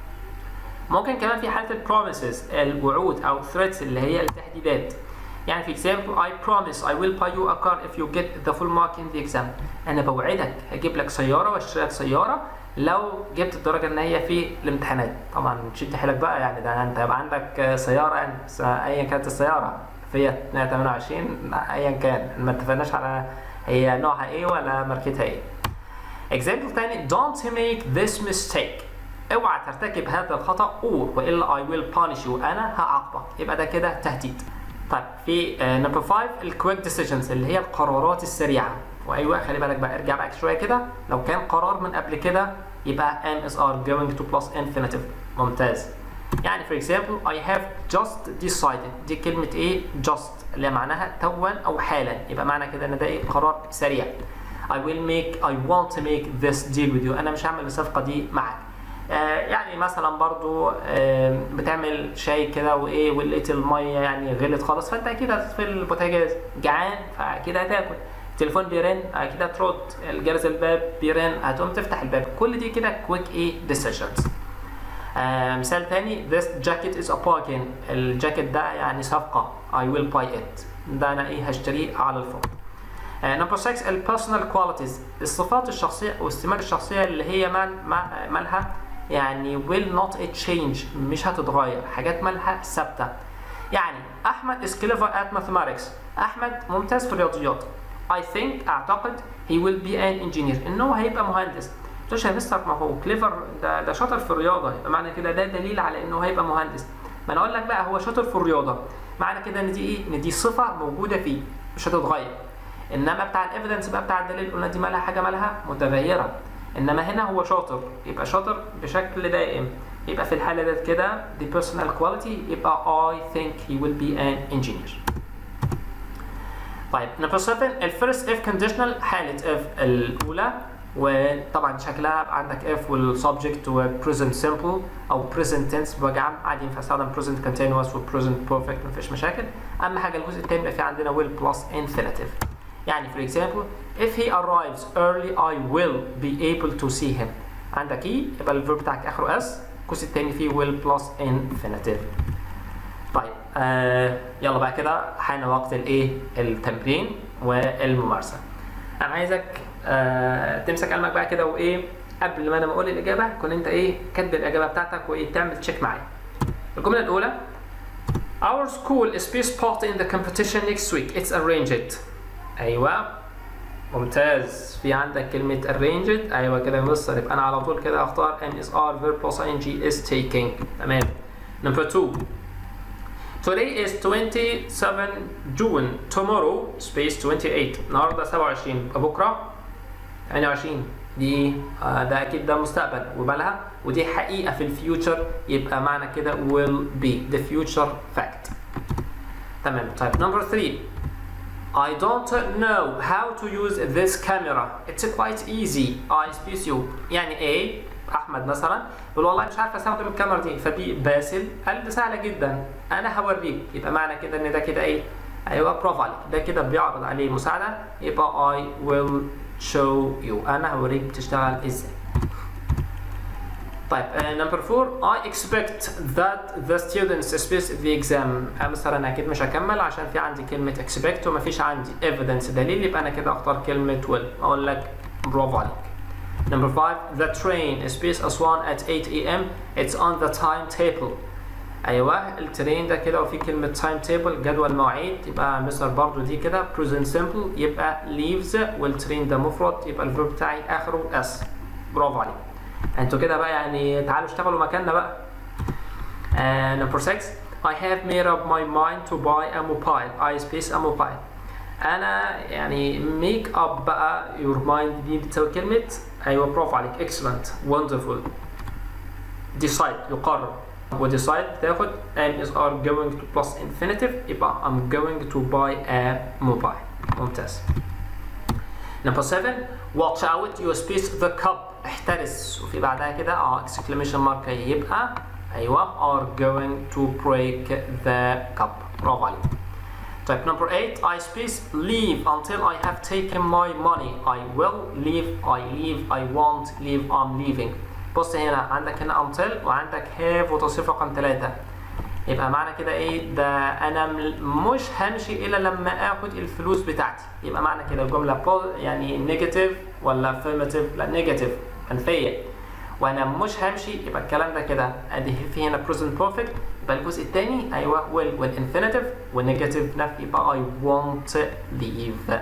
ممكن كمان في حاله البروميسز الوعود او threats اللي هي التهديدات يعني في example I promise I will buy you a car if you get the full mark in the exam انا بوعدك هجيب لك سياره واشتري لك سياره لو جبت الدرجه النهائيه في الامتحانات طبعا تشد حيلك بقى يعني ده انت يبقى عندك سياره يعني ايا كانت السياره فيات 128 ايا كان ما اتفقناش على هي نوعها ايه ولا ماركتها ايه example تاني don't make this mistake اوعى ترتكب هذا الخطا or والا I will punish you انا هعاقبك يبقى ده كده تهديد طيب في نمبر 5 الكويك ديسيجنز اللي هي القرارات السريعه وايوه خلي بالك بقى ارجع بقى شويه كده لو كان قرار من قبل كده يبقى am is are going to plus infinitive ممتاز يعني for example I have just decided دي كلمة ايه just اللي معناها توا أو حالا يبقى معنى كده إن ده ايه قرار سريع I will make I want to make this deal with you أنا مش هعمل الصفقة دي معاك آه يعني مثلا برضو آه بتعمل شاي كده وايه ولقيت الميه يعني غلت خالص فانت اكيد هتطفي البوتاجاز جعان فاكيد هتاكل التليفون بيرن اكيد هترد الجرس الباب بيرن هتقوم تفتح الباب كل دي كده كويك ايه decisions آه مثال تاني this jacket is a bargain الجاكيت ده يعني صفقة I will buy it ده انا ايه هشتريه على الفور نمبر 6 البيرسونال كواليتيز الصفات الشخصية او السمات الشخصية اللي هي من مالها يعني will not change مش هتتغير حاجات مالها ثابتة يعني أحمد is clever at mathematics أحمد ممتاز في الرياضيات I think أعتقد he will be an engineer إنه هيبقى مهندس تقولش يا مستر ما هو كليفر ده ده شاطر في الرياضة يبقى معنى كده ده دليل على إنه هيبقى مهندس ما أنا أقول لك بقى هو شاطر في الرياضة معنى كده إن دي إيه؟ إن دي صفة موجودة فيه مش هتتغير إنما بتاع الإيفيدنس بقى بتاع الدليل قلنا دي مالها حاجة مالها متغيرة انما هنا هو شاطر يبقى شاطر بشكل دائم يبقى في الحاله ديت كده the personal quality يبقى I think he will be an engineer طيب نمبر 7 الفيرست if conditional حاله if الاولى وطبعا شكلها عندك if والسبجكت و present simple او present tense بوجه عام عادي ينفع استخدم present continuous و present perfect مفيش مشاكل اهم حاجه الجزء الثاني يبقى في عندنا will plus infinitive يعني for example if he arrives early I will be able to see him عندك ايه يبقى الفيرب بتاعك اخره اس الجزء الثاني فيه will plus infinitive طيب آه يلا بقى كده حان وقت الايه التمرين والممارسه انا عايزك آه تمسك قلمك بقى كده وايه قبل ما انا ما اقول الاجابه كنت انت ايه كاتب الاجابه بتاعتك وايه تعمل تشيك معايا الجمله الاولى Our school is space part in the competition next week. It's arranged. ايوه ممتاز في عندك كلمة arranged ايوه كده يا مستر يبقى انا على طول كده اختار am is are verb plus ing is taking تمام number two today is 27 June tomorrow space 28 النهارده 27 بكره 28 دي آه ده اكيد ده مستقبل وبالها ودي حقيقة في الفيوتشر يبقى معنى كده will be the future fact تمام طيب number 3 I don't know how to use this camera. It's quite easy. I space you يعني A احمد مثلا يقول والله مش عارف استخدم الكاميرا دي فبي باسل قال ده سهله جدا انا هوريك يبقى معنى كده ان ده كده ايه ايوه برافو عليك ده كده بيعرض عليه مساعده يبقى I will show you انا هوريك بتشتغل ازاي طيب نمبر 4 I expect that the students space the exam مثلا انا اكيد مش هكمل عشان في عندي كلمه expect ومفيش عندي evidence دليل يبقى انا كده اختار كلمه will اقول لك برافو عليك Number 5 The train space Aswan at 8 a.m. It's on the timetable ايوه الترين ده كده وفي كلمه تايم تيبل جدول مواعيد يبقى مصر برضو دي كده present simple يبقى leaves والترين ده مفرد يبقى الفيرب بتاعي اخره اس برافو عليك انتوا كده بقى يعني تعالوا اشتغلوا مكاننا بقى uh, number 6 I have made up my mind to buy a mobile I space a mobile انا يعني make up بقى your mind دي بتساوي كلمه ايوه برافو عليك excellent wonderful decide يقرر وديسايد تاخد am is are going to plus infinitive يبقى I'm going to buy a mobile ممتاز number 7 watch out you space the cup احترس وفي بعدها كده اه exclamation mark يبقى ايوه are going to break the cup برافو عليك طيب number 8 I space leave until I have taken my money I will leave I leave I won't leave I'm leaving بص هنا عندك هنا until وعندك have وتصريف رقم 3 يبقى معنى كده ايه ده انا مش همشي الا لما اخد الفلوس بتاعتي يبقى معنى كده الجمله يعني نيجاتيف ولا affirmative لا نيجاتيف منفيه وانا مش همشي يبقى الكلام ده كده ادي في هنا present perfect يبقى الجزء الثاني ايوه will والinfinitive والنيجاتيف نفي يبقى I won't leave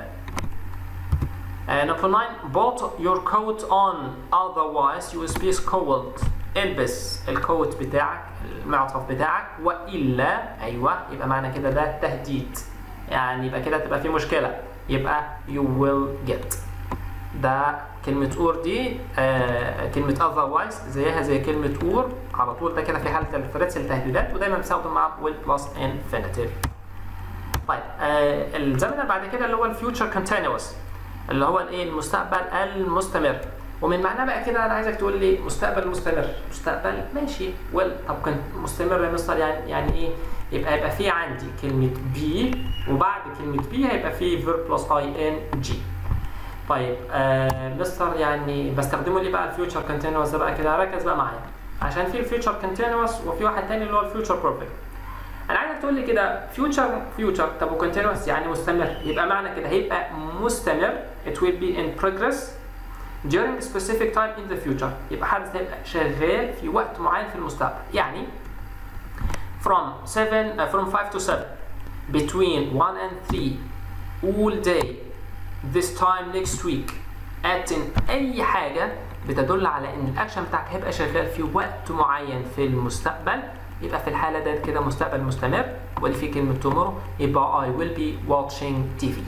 Uh, number 9 put your coat on otherwise you will be cold البس الكوت بتاعك المعطف بتاعك والا ايوه يبقى معنى كده ده تهديد يعني يبقى كده تبقى في مشكله يبقى you will get ده كلمة اور دي آه كلمة otherwise زيها زي كلمة اور على طول ده كده في حالة الفريتس التهديدات ودايما بنستخدم مع will plus infinitive طيب آه الزمن اللي بعد كده اللي هو الفيوتشر continuous اللي هو الايه المستقبل المستمر ومن معناه بقى كده انا عايزك تقول لي مستقبل مستمر مستقبل ماشي ويل طب كان مستمر يا مستر يعني يعني ايه يبقى يبقى في عندي كلمه بي وبعد كلمه بي هيبقى في فيرب بلس اي ان جي طيب آه مستر يعني بستخدمه ليه بقى الفيوتشر كونتينوس ده بقى كده ركز بقى معايا عشان في الفيوتشر كونتينوس وفي واحد تاني اللي هو الفيوتشر بيرفكت انا عايزك تقول لي كده فيوتشر فيوتشر طب وكونتينوس يعني مستمر يبقى معنى كده هيبقى مستمر it will be in progress during a specific time in the future يبقى حدث هيبقى شغال في وقت معين في المستقبل يعني from 7 uh, from 5 to 7 between 1 and 3 all day this time next week at in اي حاجه بتدل على ان الاكشن بتاعك هيبقى شغال في وقت معين في المستقبل يبقى في الحالة ده كده مستقبل مستمر واللي فيه كلمة tomorrow يبقى I will be watching TV.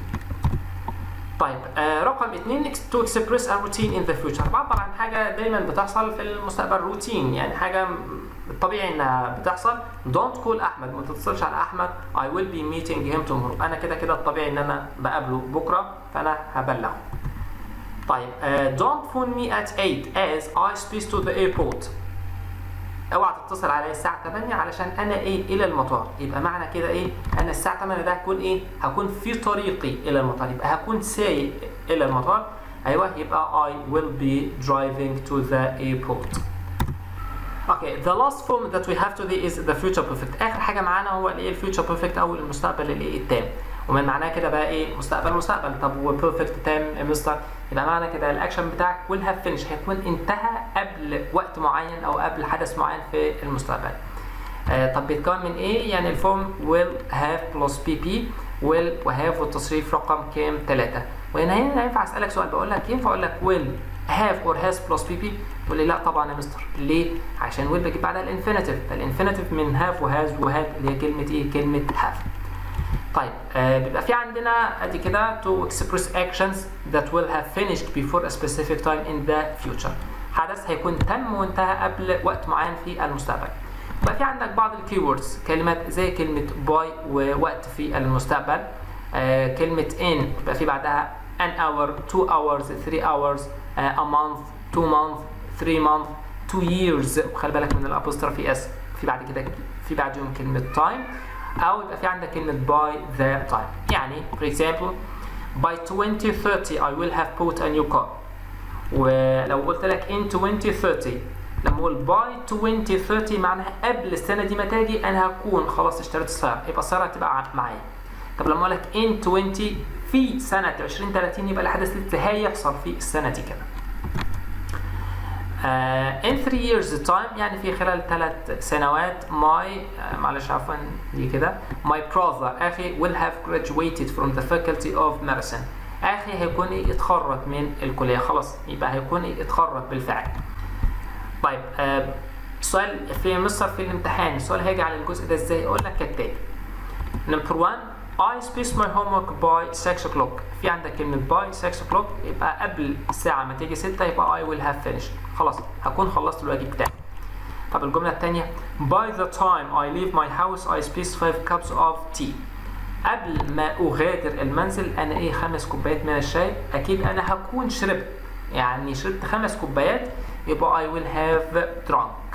طيب آه رقم اثنين to express a routine in the future بعبر عن حاجة دايما بتحصل في المستقبل روتين يعني حاجة طبيعي انها بتحصل don't call احمد ما تتصلش على احمد I will be meeting him tomorrow انا كده كده الطبيعي ان انا بقابله بكرة فانا هبلغه. طيب آه don't phone me at 8 as I space to the airport اوعى تتصل عليا الساعة 8 علشان انا ايه الى المطار يبقى معنى كده ايه انا الساعة 8 ده هكون ايه هكون في طريقي الى المطار يبقى هكون سايق الى المطار ايوه يبقى I will be driving to the airport Okay, the last form that we have today is the future perfect. آخر حاجة معانا هو الايه الفيوتشر perfect أو المستقبل الايه التام. ومن معناه كده بقى ايه مستقبل مستقبل طب وبيرفكت تام يا مستر يبقى معنى كده الاكشن بتاعك will have finished هيكون انتهى قبل وقت معين او قبل حدث معين في المستقبل آه طب بيتكون من ايه يعني الفورم will have plus pp will وهاف والتصريف رقم كام 3 وهنا هنا ينفع اسالك سؤال بقول لك ينفع اقول لك will have or has plus pp تقول لي لا طبعا يا مستر ليه عشان will بجيب بعدها الانفينيتيف فالانفينيتيف من have وهاز وهاد اللي هي كلمه ايه كلمه have طيب آه بيبقى في عندنا ادي كده to express actions that will have finished before a specific time in the future حدث هيكون تم وانتهى قبل وقت معين في المستقبل بقى في عندك بعض الكيوردز كلمات زي كلمة باي ووقت في المستقبل آه كلمة in بيبقى في بعدها an hour, two hours, three hours, uh, a month, two month, three month two years وخلي بالك من الابوستروفي اس في بعد كده في بعدهم كلمه time او يبقى في عندك كلمه by the time يعني for example by 2030 I will have bought a new car ولو قلت لك in 2030 لما اقول by 2030 معناها قبل السنه دي ما تجي انا هكون خلاص اشتريت السياره يبقى السياره هتبقى معايا طب لما اقول لك in 20 في سنه 2030 يبقى الحدث لسه هيحصل في السنه دي كده Uh, in three years time يعني في خلال ثلاث سنوات my uh, معلش عفوا دي كده my brother أخي will have graduated from the faculty of medicine أخي هيكون إيه اتخرج من الكلية خلاص يبقى هيكون إيه اتخرج بالفعل طيب uh, سؤال في مصر في الامتحان السؤال هيجي على الجزء ده ازاي اقول لك كالتالي نمبر 1 I space my homework by 6 o'clock في عندك كلمة by 6 o'clock يبقى قبل الساعة ما تيجي 6 يبقى I will have finished خلاص هكون خلصت الواجب بتاعي طب الجملة الثانية by the time I leave my house I space 5 cups of tea قبل ما أغادر المنزل أنا إيه خمس كوبايات من الشاي أكيد أنا هكون شربت يعني شربت خمس كوبايات يبقى I will have drunk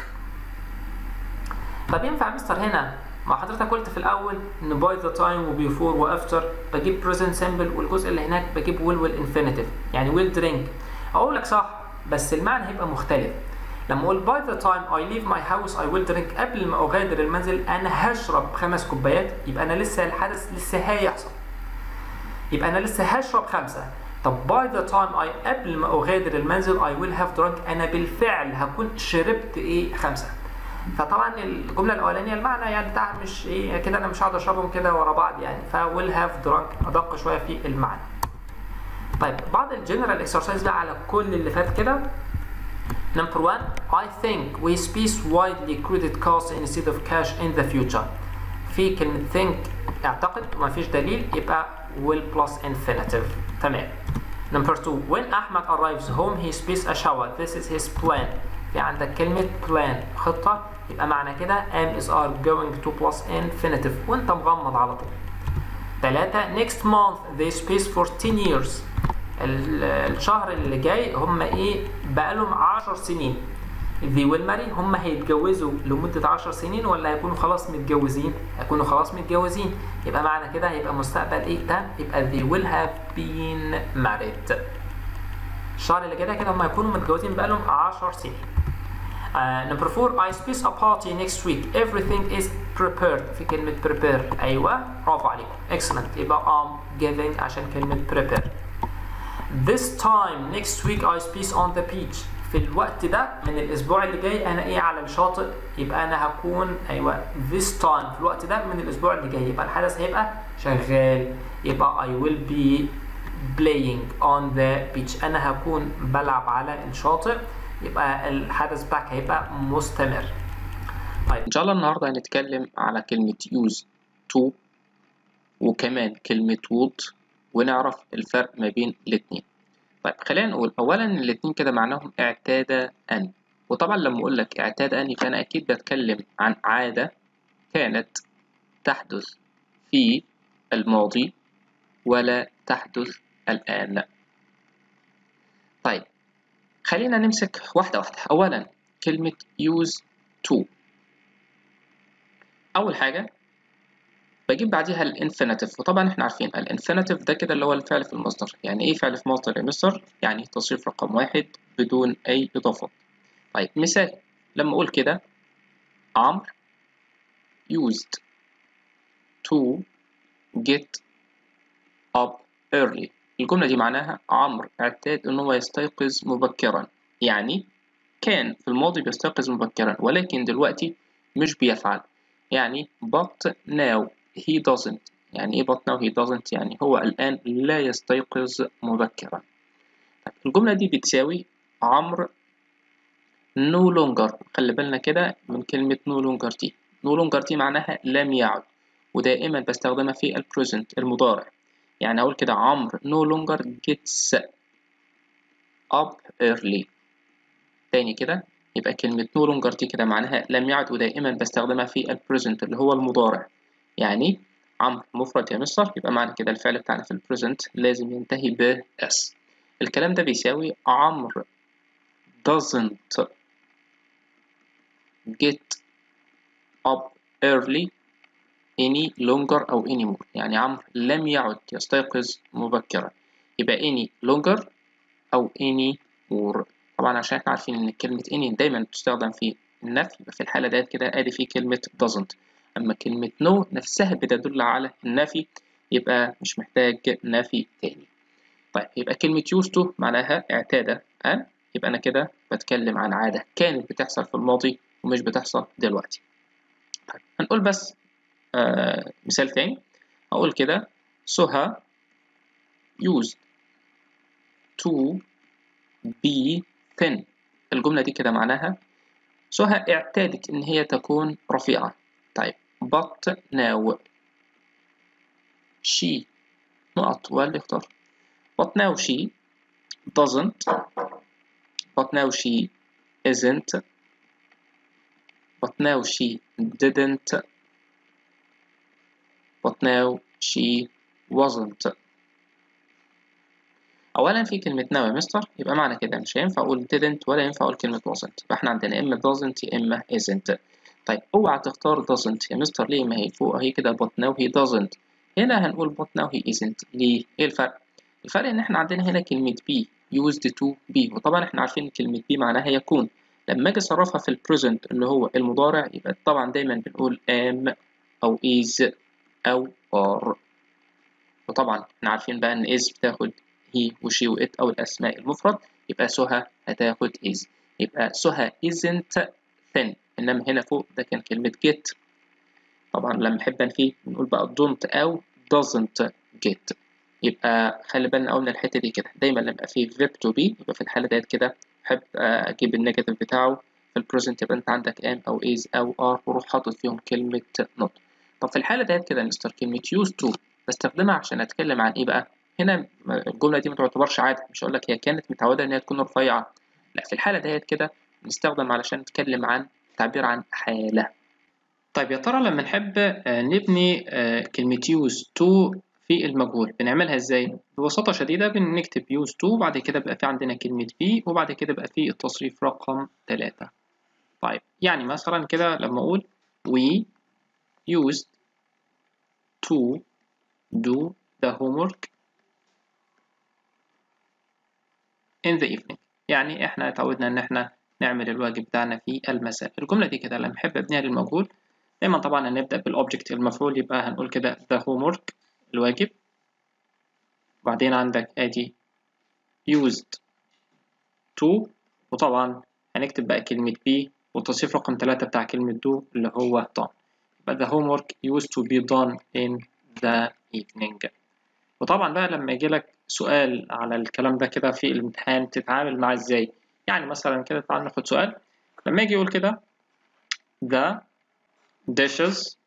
طب ينفع مستر هنا ما حضرتك قلت في الاول ان باي ذا تايم وبيفور وافتر بجيب بريزنت سيمبل والجزء اللي هناك بجيب ويل والانفينيتيف يعني ويل درينك اقول لك صح بس المعنى هيبقى مختلف لما اقول باي ذا تايم اي ليف ماي هاوس اي ويل درينك قبل ما اغادر المنزل انا هشرب خمس كوبايات يبقى انا لسه الحدث لسه هيحصل يبقى انا لسه هشرب خمسه طب باي ذا تايم اي قبل ما اغادر المنزل اي ويل هاف درانك انا بالفعل هكون شربت ايه خمسه فطبعا الجمله الاولانيه المعنى يعني بتاعها مش ايه كده انا مش هقعد اشربهم كده ورا بعض يعني فويل هاف درانك ادق شويه في المعنى طيب بعض الجنرال اكسرسايز بقى على كل اللي فات كده Number one, I think we space widely credit cards instead of cash in the future. في كلمة think اعتقد وما فيش دليل يبقى will plus infinitive. تمام. Number two, when Ahmad arrives home he space a shower. This is his plan. في عندك كلمة plan خطة يبقى معنى كده am is are going to plus infinitive وانت مغمض على طول. ثلاثة next month they space for 10 years. الشهر اللي جاي هم ايه بقالهم 10 سنين they will marry هم هيتجوزوا لمدة 10 سنين ولا هيكونوا خلاص متجوزين هيكونوا خلاص متجوزين يبقى معنى كده هيبقى مستقبل ايه ده يبقى they will have been married الشهر اللي جاي كده هم هيكونوا متجوزين بقالهم 10 سنين Uh, number four, I space a party next week. Everything is prepared. في كلمة prepare. أيوة برافو عليكم. Excellent. يبقى I'm giving عشان كلمة prepare. This time next week I space on the beach. في الوقت ده من الأسبوع اللي جاي أنا إيه على الشاطئ يبقى أنا هكون أيوة this time في الوقت ده من الأسبوع اللي جاي يبقى الحدث هيبقى شغال يبقى I will be playing on the beach أنا هكون بلعب على الشاطئ يبقى الحدث بتاعك هيبقى مستمر طيب ان شاء الله النهارده هنتكلم على كلمة use to وكمان كلمة would ونعرف الفرق ما بين الاتنين طيب خلينا نقول اولا الاتنين كده معناهم اعتاد ان وطبعا لما اقول لك اعتاد ان فانا اكيد بتكلم عن عادة كانت تحدث في الماضي ولا تحدث الآن طيب خلينا نمسك واحدة واحدة أولا كلمة use to أول حاجة بجيب بعديها الانفينيتيف وطبعا احنا عارفين الانفينيتيف ده كده اللي هو الفعل في المصدر يعني ايه فعل في مصدر يا مستر يعني تصريف رقم واحد بدون اي اضافات طيب مثال لما اقول كده عمرو used to get up early الجملة دي معناها عمرو اعتاد ان هو يستيقظ مبكرا يعني كان في الماضي بيستيقظ مبكرا ولكن دلوقتي مش بيفعل يعني but now he doesn't يعني ايه but now he doesn't يعني هو الآن لا يستيقظ مبكرا الجملة دي بتساوي عمرو no longer خلي بالنا كده من كلمة no longer دي no longer دي معناها لم يعد ودائما بستخدمها في البريزنت المضارع يعني أقول كده عمرو no longer gets up early تاني كده يبقى كلمة no longer دي كده معناها لم يعد ودائما بستخدمها في البريزنت اللي هو المضارع يعني عمرو مفرد يا مستر يبقى معنى كده الفعل بتاعنا في البريزنت لازم ينتهي ب s الكلام ده بيساوي عمرو doesn't get up early any longer أو any more يعني عمرو لم يعد يستيقظ مبكرا يبقى any longer أو any more طبعا عشان احنا عارفين إن كلمة any دايما بتستخدم في النفي يبقى في الحالة ديت كده آدي في كلمة doesn't أما كلمة no نفسها بتدل على النفي يبقى مش محتاج نفي تاني طيب يبقى كلمة used to معناها اعتاد أن يبقى أنا كده بتكلم عن عادة كانت بتحصل في الماضي ومش بتحصل دلوقتي طيب هنقول بس آه مثال تاني هقول كده سهى used to be thin الجملة دي كده معناها سهى اعتادت إن هي تكون رفيعة طيب but now she نقط واللي اختار but now she doesn't but now she isn't but now she didn't but now she wasn't أولا في كلمة now يا مستر يبقى معنى كده مش هينفع أقول didn't ولا ينفع أقول كلمة wasn't يبقى إحنا عندنا يا إما doesn't يا إما isn't طيب اوعى تختار doesn't يا مستر ليه ما هي فوق هي كده but now he doesn't هنا هنقول but now he isn't ليه؟ إيه الفرق؟ الفرق إن إحنا عندنا هنا كلمة be used to be وطبعا إحنا عارفين كلمة be معناها يكون لما أجي أصرفها في البريزنت اللي هو المضارع يبقى طبعا دايما بنقول am أو is أو are وطبعا إحنا عارفين بقى إن is بتاخد he وشي وإت أو الأسماء المفرد يبقى سهى هتاخد is يبقى سهى isn't thin إنما هنا فوق ده كان كلمة get طبعا لما نحب نفيه بنقول بقى don't أو doesn't get يبقى خلي بالنا أوي من الحتة دي كده دايما لما يبقى فيه verb to be يبقى في الحالة ديت كده أحب أجيب النيجاتيف بتاعه في البريزنت يبقى أنت عندك am أو is أو are وروح حاطط فيهم كلمة not طب في الحالة ديت كده مستر كلمة used to بستخدمها عشان أتكلم عن إيه بقى؟ هنا الجملة دي ما تعتبرش عادة مش هقول لك هي كانت متعودة إن هي تكون رفيعة لا في الحالة ديت كده بنستخدم علشان نتكلم عن تعبير عن حالة طيب يا ترى لما نحب نبني كلمة use to في المجهول بنعملها ازاي؟ ببساطة شديدة بنكتب use to وبعد كده بقى في عندنا كلمة be وبعد كده بقى في التصريف رقم تلاتة طيب يعني مثلا كده لما أقول we used to do the homework in the evening يعني احنا اتعودنا ان احنا نعمل الواجب بتاعنا في المساء الجملة دي كده لما احب ابنيها للمجهول دايما طبعا هنبدأ بالاوبجكت المفعول يبقى هنقول كده the homework الواجب وبعدين عندك ادي used to وطبعا هنكتب بقى كلمة be والتصريف رقم ثلاثة بتاع كلمة do اللي هو done يبقى the homework used to be done in the evening وطبعا بقى لما يجي لك سؤال على الكلام ده كده في الامتحان تتعامل معاه ازاي يعني مثلا كده تعال ناخد سؤال لما يجي يقول كده the dishes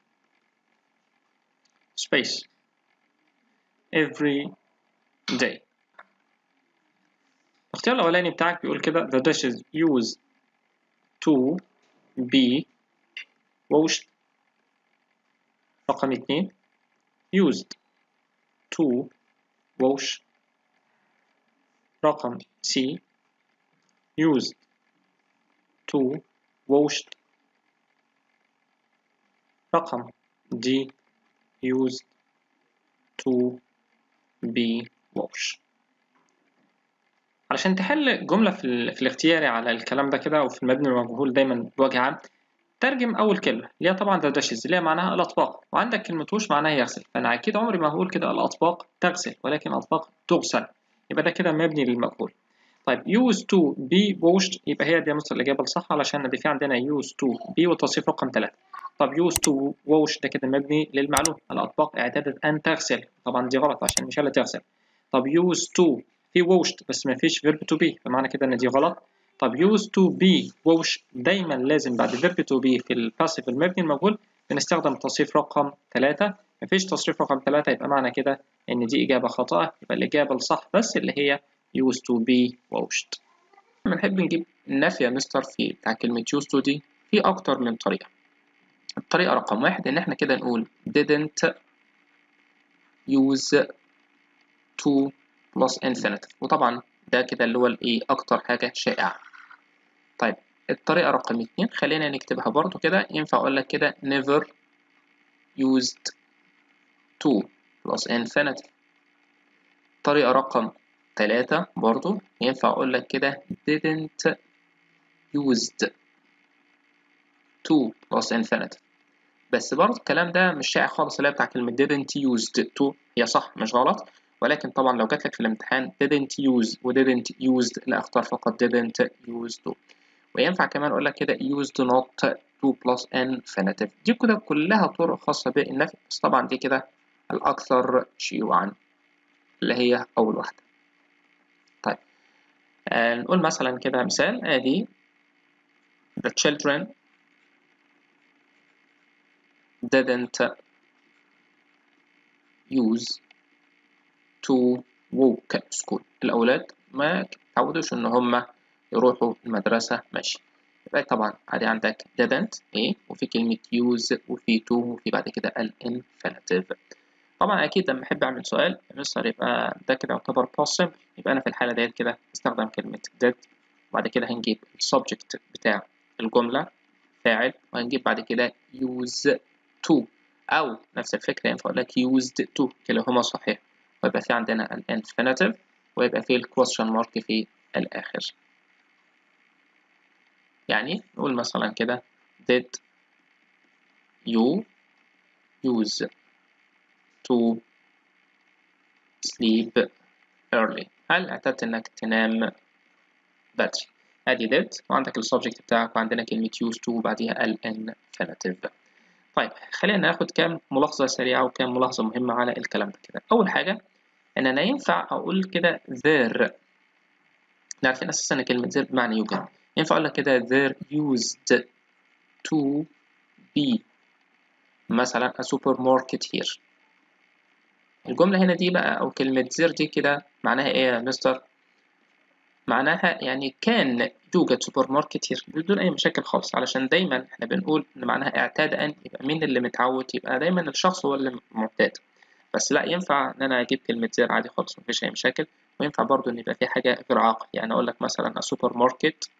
space every day الاختيار الأولاني بتاعك بيقول كده the dishes used to be washed رقم اتنين used to wash رقم C used to washed رقم D used to be washed علشان تحل جملة في, ال... في الاختياري على الكلام ده كده أو في المبني المجهول دايما بوجه عام ترجم أول كلمة اللي هي طبعا ذا داشز اللي هي معناها الأطباق وعندك كلمة وش معناها يغسل فأنا أكيد عمري ما هقول كده الأطباق تغسل ولكن الأطباق تغسل يبقى ده كده مبني للمجهول طيب used to be washed يبقى هي دي مثل الإجابة الصح علشان دي في عندنا used to be والتصريف رقم 3 طب used to wash ده كده مبني للمعلوم الأطباق اعتادت أن تغسل طبعا دي غلط عشان مش اللي تغسل طب used to في washed بس ما فيش verb to be فمعنى كده إن دي غلط طب used to be wash دايما لازم بعد verb to be في الباسيف المبني المجهول بنستخدم تصريف رقم 3 مفيش تصريف رقم 3 يبقى معنى كده إن دي إجابة خاطئة يبقى الإجابة الصح بس اللي هي used to be washed لما نحب نجيب النفي يا مستر في بتاع كلمة used to دي في أكتر من طريقة الطريقة رقم واحد إن إحنا كده نقول didn't use to plus infinitive وطبعا ده كده اللي هو الإيه أكتر حاجة شائعة طيب الطريقة رقم اتنين خلينا نكتبها برضو كده ينفع أقول لك كده never used to plus infinitive طريقة رقم تلاتة برضو ينفع أقول لك كده didn't used to plus infinitive بس برضو الكلام ده مش شائع خالص اللي هي بتاع كلمة didn't used to هي صح مش غلط ولكن طبعا لو جات لك في الامتحان didn't use و didn't used لا اختار فقط didn't use to وينفع كمان اقول لك كده used not to plus infinitive دي كده كلها طرق خاصة بالنفي بس طبعا دي كده الأكثر شيوعا اللي هي أول واحدة طيب آه نقول مثلا كده مثال ادي the children didn't use to walk school الأولاد ما تعودوش إن هم يروحوا المدرسة ماشي يبقى طبعا عادي عندك didn't إيه وفي كلمة use وفي to وفي بعد كده ال infinitive طبعا أكيد لما أحب أعمل سؤال مستر يبقى ده كده يعتبر possible يبقى أنا في الحالة ديت كده استخدم كلمة did وبعد كده هنجيب السبجكت بتاع الجملة فاعل وهنجيب بعد كده use to أو نفس الفكرة ينفع أقول لك used to كلاهما صحيح ويبقى في عندنا ال infinitive ويبقى في ال question mark في الآخر يعني نقول مثلا كده did you use to sleep early هل اعتدت انك تنام بدري ادي did وعندك السبجكت بتاعك وعندنا كلمة use to وبعديها ال infinitive طيب خلينا ناخد كام ملاحظة سريعة وكام ملاحظة مهمة على الكلام ده كده أول حاجة إن أنا ينفع أقول كده there عارفين أساسا إن كلمة there بمعنى يوجد ينفع أقول لك كده there used to be مثلا a supermarket here الجملة هنا دي بقى أو كلمة there دي كده معناها إيه يا مستر؟ معناها يعني كان يوجد سوبر ماركت هير بدون أي مشاكل خالص علشان دايما إحنا بنقول إن معناها اعتاد أن يبقى مين اللي متعود يبقى دايما الشخص هو اللي معتاد بس لا ينفع إن أنا أجيب كلمة زير عادي خالص مفيش أي مشاكل وينفع برضو إن يبقى في حاجة غير عاقل يعني أقول لك مثلا سوبر ماركت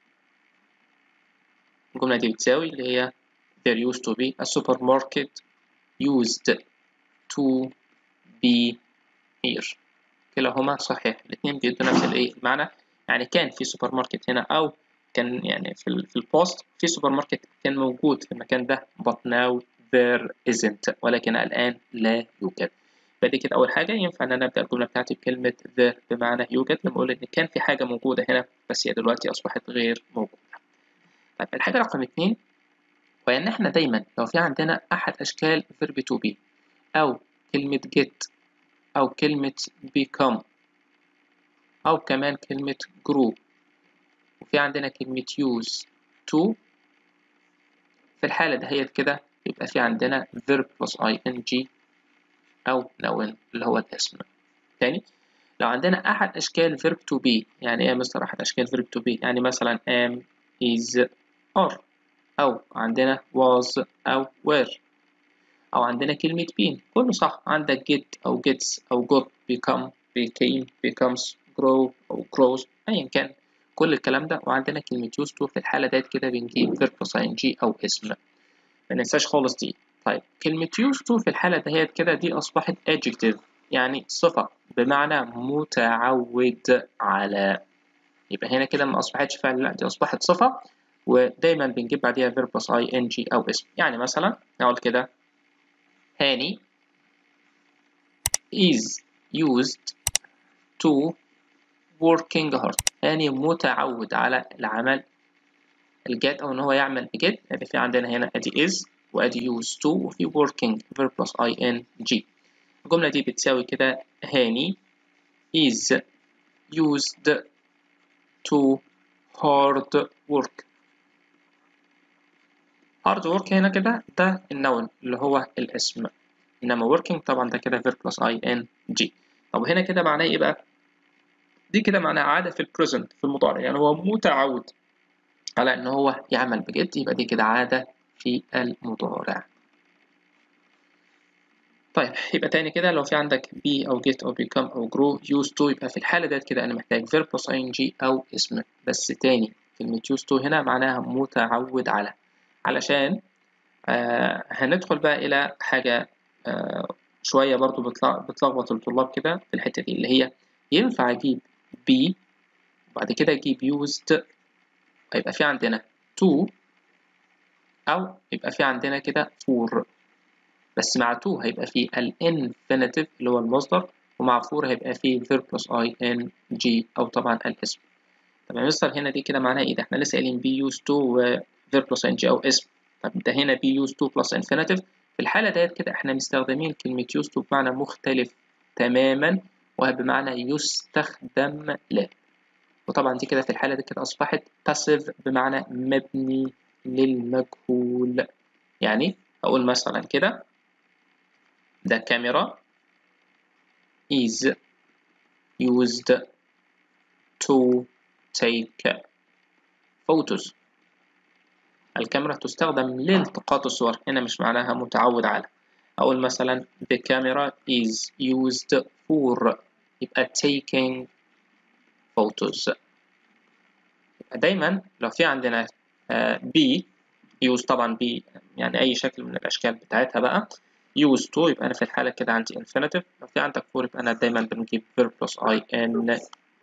الجملة دي بتساوي اللي هي there used to be a supermarket used to be here كلاهما صحيح الاثنين بيدوا نفس الايه المعنى يعني كان في سوبر ماركت هنا او كان يعني في, ال في البوست في سوبر ماركت كان موجود في المكان ده but now there isn't ولكن الآن لا يوجد بدي كده أول حاجة ينفع إن أنا أبدأ الجملة بتاعتي بكلمة there بمعنى يوجد لما أقول إن كان في حاجة موجودة هنا بس هي دلوقتي أصبحت غير موجودة طيب الحاجة رقم اتنين وهي إن إحنا دايما لو في عندنا أحد أشكال verb to be أو كلمة get أو كلمة become أو كمان كلمة grow وفي عندنا كلمة use to في الحالة دهيت كده يبقى في عندنا verb plus ing أو noun اللي هو الاسم تاني لو عندنا أحد أشكال verb to be يعني إيه يا مستر أحد أشكال verb to be يعني مثلا am is are أو عندنا was أو were أو عندنا كلمة been كله صح عندك get أو gets أو got become became becomes grow أو grows أيا كان كل الكلام ده وعندنا كلمة used to في الحالة ديت كده بنجيب verb plus ing أو اسم ما ننساش خالص دي طيب كلمة used to في الحالة دهيت كده دي أصبحت adjective يعني صفة بمعنى متعود على يبقى هنا كده ما أصبحتش فعل لا دي أصبحت صفة ودايما بنجيب بعديها verb plus ing أو اسم يعني مثلا نقول كده هاني is used to working hard يعني متعود على العمل الجاد أو إن هو يعمل بجد يعني في عندنا هنا أدي is وأدي used to وفي working verb plus ing الجملة دي بتساوي كده هاني is used to hard work hard work هنا كده ده النون اللي هو الاسم إنما working طبعا ده كده verb plus ing طب هنا كده معناه إيه بقى؟ دي كده معناها عادة في البريزنت في المضارع يعني هو متعود على إن هو يعمل بجد يبقى دي كده عادة في المضارع طيب يبقى تاني كده لو في عندك be أو get أو become أو grow used to يبقى في الحالة ديت كده أنا محتاج verb plus ing أو اسم بس تاني كلمة used to هنا معناها متعود على علشان آه هندخل بقى إلى حاجة آه شوية برضو بتلخبط الطلاب كده في الحتة دي اللي هي ينفع أجيب be وبعد كده أجيب used هيبقى في عندنا to أو يبقى في عندنا كده for بس مع to هيبقى في الانفينيتيف اللي هو المصدر ومع for هيبقى في verb plus ing أو طبعا الاسم طب يا مستر هنا دي كده معناها إيه ده؟ إحنا لسه قايلين be used to و verb plus ing أو اسم طب ده هنا be used to plus infinitive في الحالة ديت كده إحنا مستخدمين كلمة used to بمعنى مختلف تماما وهي بمعنى يستخدم له وطبعا دي كده في الحالة دي كده أصبحت passive بمعنى مبني للمجهول يعني أقول مثلا كده the camera is used to take photos الكاميرا تستخدم لالتقاط الصور هنا مش معناها متعود على أقول مثلا the camera is used for يبقى taking photos يبقى دايما لو في عندنا uh, be use طبعا be يعني أي شكل من الأشكال بتاعتها بقى use to يبقى أنا في الحالة كده عندي infinitive لو في عندك for يبقى أنا دايما بنجيب verb plus ing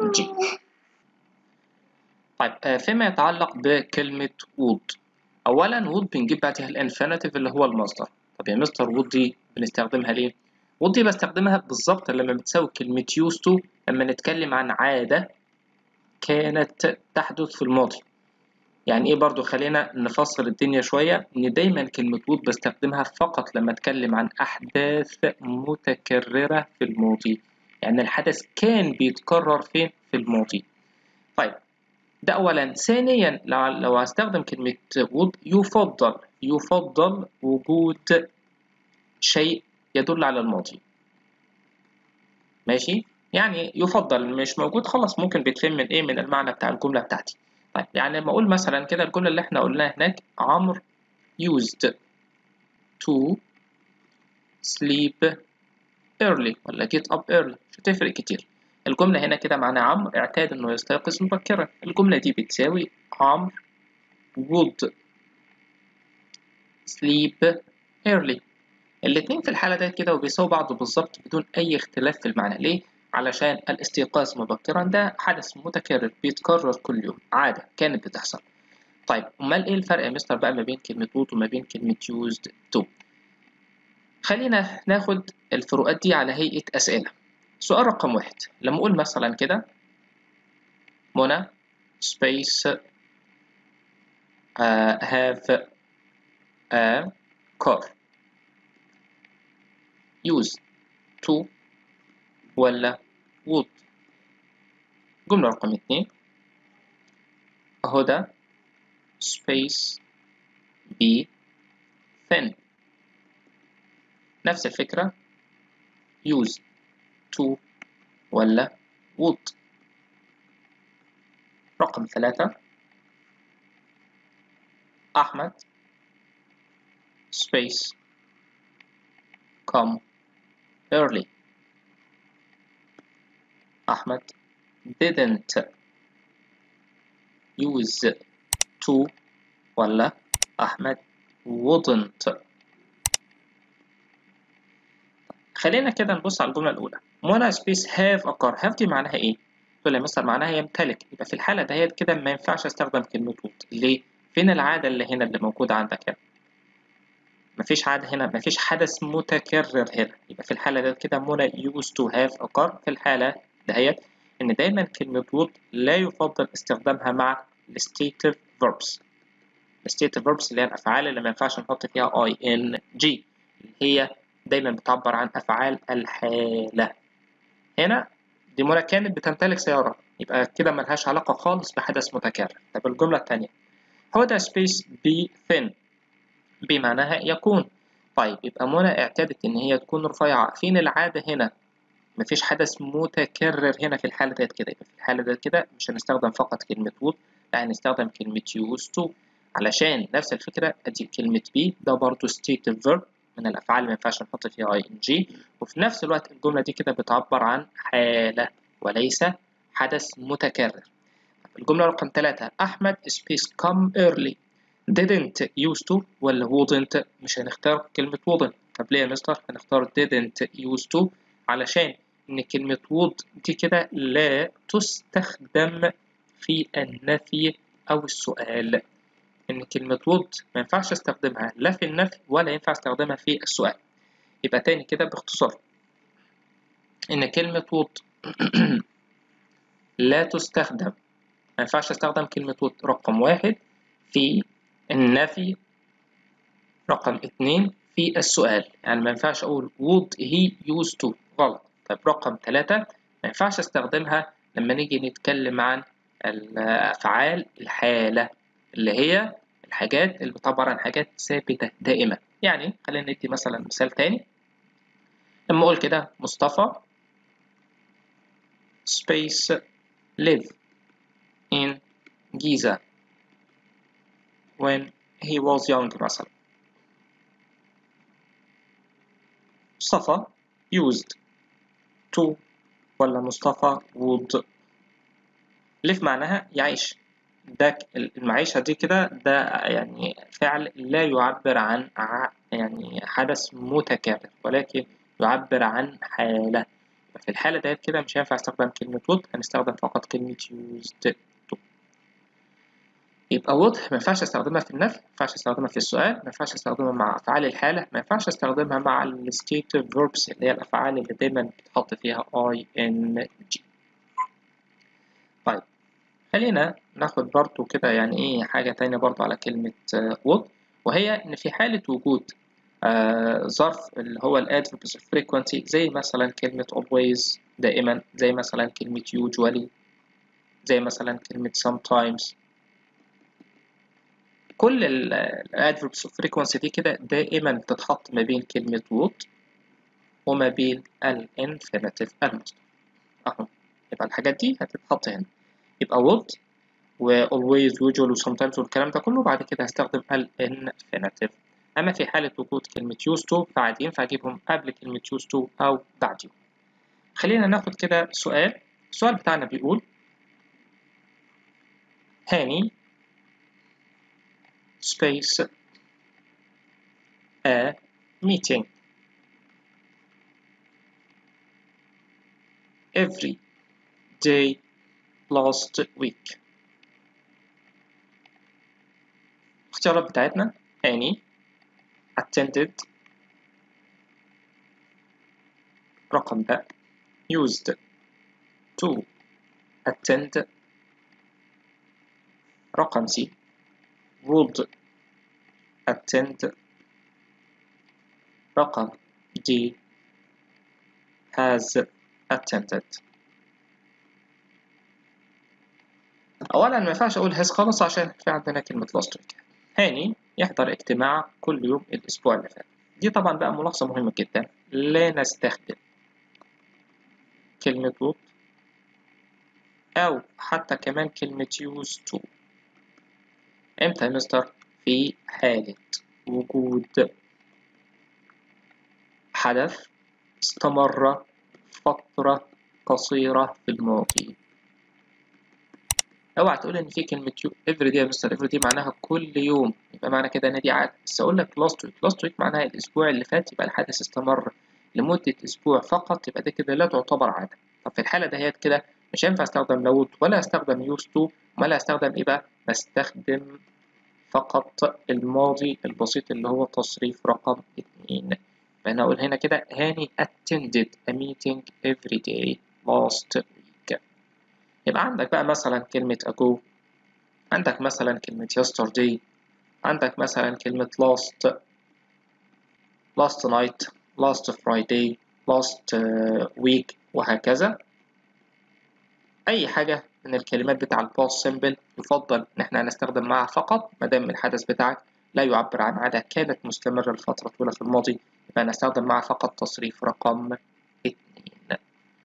طيب فيما يتعلق بكلمة would أولا would بنجيب بعدها الانفينيتيف اللي هو المصدر طب يا مستر would دي بنستخدمها ليه؟ would دي بستخدمها بالظبط لما بتساوي كلمة used to لما نتكلم عن عادة كانت تحدث في الماضي يعني ايه برضو خلينا نفصل الدنيا شوية ان دايما كلمة would بستخدمها فقط لما اتكلم عن احداث متكررة في الماضي يعني الحدث كان بيتكرر فين في الماضي طيب ده أولا ثانيا لو, لو هستخدم كلمة would يفضل يفضل وجود شيء يدل على الماضي ماشي يعني يفضل مش موجود خلاص ممكن بيتفهم من ايه من المعنى بتاع الجملة بتاعتي طيب يعني لما اقول مثلا كده الجملة اللي احنا قلناها هناك عمرو used to sleep early ولا get up early مش هتفرق كتير الجملة هنا كده معناها عمرو اعتاد إنه يستيقظ مبكرا الجملة دي بتساوي عمرو would sleep early الاتنين في الحالة ديت كده وبيساووا بعض بالظبط بدون أي اختلاف في المعنى ليه؟ علشان الاستيقاظ مبكرا ده حدث متكرر بيتكرر كل يوم عادة كانت بتحصل طيب أمال إيه الفرق يا مستر بقى ما بين كلمة would وما بين كلمة used to خلينا ناخد الفروقات دي على هيئة أسئلة سؤال رقم واحد لما أقول مثلا كده منى space uh, have a car use to ولا would جملة رقم اتنين هدى space be thin نفس الفكرة use to ولا would رقم ثلاثة أحمد space come early أحمد didn't use to ولا أحمد wouldn't خلينا كده نبص على الجملة الأولى منى سبيس هاف أكار هاف دي معناها إيه؟ تقول لي مستر معناها يمتلك يبقى في الحالة دهيت كده ما ينفعش أستخدم كلمة would ليه؟ فين العادة اللي هنا اللي موجودة عندك هنا؟ مفيش عادة هنا مفيش حدث متكرر هنا يبقى في الحالة ديت كده منى used to have أكار في الحالة دهيت إن دايما كلمة would لا يفضل استخدامها مع الستيتيف verbs الستيتيف verbs اللي هي الأفعال اللي ما ينفعش نحط فيها ing اللي هي دايما بتعبر عن أفعال الحالة هنا دي منى كانت بتمتلك سيارة يبقى كده ملهاش علاقة خالص بحدث متكرر طب الجملة التانية هدى سبيس بي ثين بمعناها يكون طيب يبقى منى اعتادت إن هي تكون رفيعة فين العادة هنا مفيش حدث متكرر هنا في الحالة ديت كده يبقى في الحالة ديت كده مش هنستخدم فقط كلمة would لا هنستخدم كلمة used to علشان نفس الفكرة أدي كلمة be ده برضه stative verb من الأفعال اللي ما ينفعش نحط فيها ing وفي نفس الوقت الجملة دي كده بتعبر عن حالة وليس حدث متكرر الجملة رقم ثلاثة أحمد space come early didn't used to ولا wouldn't مش هنختار كلمة wouldn't طب ليه يا مستر هنختار didn't used to علشان إن كلمة would دي كده لا تستخدم في النفي أو السؤال إن كلمة would ما ينفعش استخدمها لا في النفي ولا ينفع استخدمها في السؤال يبقى تاني كده باختصار إن كلمة would لا تستخدم ما ينفعش استخدم كلمة would رقم واحد في النفي رقم اتنين في السؤال يعني ما ينفعش أقول would he used to غلط طيب رقم ثلاثة ما ينفعش استخدمها لما نيجي نتكلم عن الأفعال الحالة اللي هي الحاجات اللي بتعبر عن حاجات ثابتة دائمة يعني خلينا ندي مثلا مثال تاني لما أقول كده مصطفى space live in Giza when he was young مثلا مصطفى used to ولا مصطفى would live معناها يعيش ده المعيشة دي كده ده يعني فعل لا يعبر عن يعني حدث متكرر ولكن يعبر عن حالة في الحالة ديت كده مش هينفع استخدم كلمة would هنستخدم فقط كلمة used to يبقى would ما ينفعش استخدمها في النفي ما ينفعش استخدمها في السؤال ما ينفعش استخدمها مع أفعال الحالة ما ينفعش استخدمها مع ال stative verbs اللي هي الأفعال اللي دايما بتحط فيها ing طيب خلينا ناخد برضو كده يعني ايه حاجة تانية برضو على كلمة would وهي إن في حالة وجود آه ظرف اللي هو الادفيربs of frequency زي مثلا كلمة always دائما زي مثلا كلمة usually زي مثلا كلمة sometimes كل الادفيربs of frequency دي كده دائما بتتحط ما بين كلمة would وما بين الانفينيتيف المصدر اهو يبقى الحاجات دي هتتحط هنا يبقى would و always usual و sometimes والكلام ده كله بعد كده هستخدم ال infinitive أما في حالة وجود كلمة used to فعادي ينفع أجيبهم قبل كلمة used to أو بعدهم خلينا ناخد كده سؤال السؤال بتاعنا بيقول هاني space a meeting every day last week الاختيارات بتاعتنا هاني attended رقم ب used to attend رقم C would attend رقم D has attended أولا ما ينفعش أقول has خالص عشان في عندنا كلمة last week هاني يحضر اجتماع كل يوم الأسبوع اللي فات دي طبعا بقى ملاحظة مهمة جدا لا نستخدم كلمة would أو حتى كمان كلمة used to إمتى يا مستر؟ في حالة وجود حدث استمر فترة قصيرة في الماضي اوعى تقول ان في كلمة every day يا مستر every day معناها كل يوم يبقى معنى كده ان دي عادة بس اقول لك last week last week معناها الاسبوع اللي فات يبقى الحدث استمر لمدة اسبوع فقط يبقى ده كده لا تعتبر عادة طب في الحالة دهيت كده مش هينفع استخدم لود ولا استخدم used to ولا استخدم ايه بقى بستخدم فقط الماضي البسيط اللي هو تصريف رقم اتنين فأنا أقول هنا كده هاني attended a meeting every day last week يبقى عندك بقى مثلا كلمة ago عندك مثلا كلمة yesterday عندك مثلا كلمة last last night last Friday last week وهكذا أي حاجة من الكلمات بتاع الباست سيمبل يفضل إن إحنا هنستخدم معها فقط ما دام الحدث بتاعك لا يعبر عن عادة كانت مستمرة لفترة طويلة في الماضي يبقى نستخدم معها فقط تصريف رقم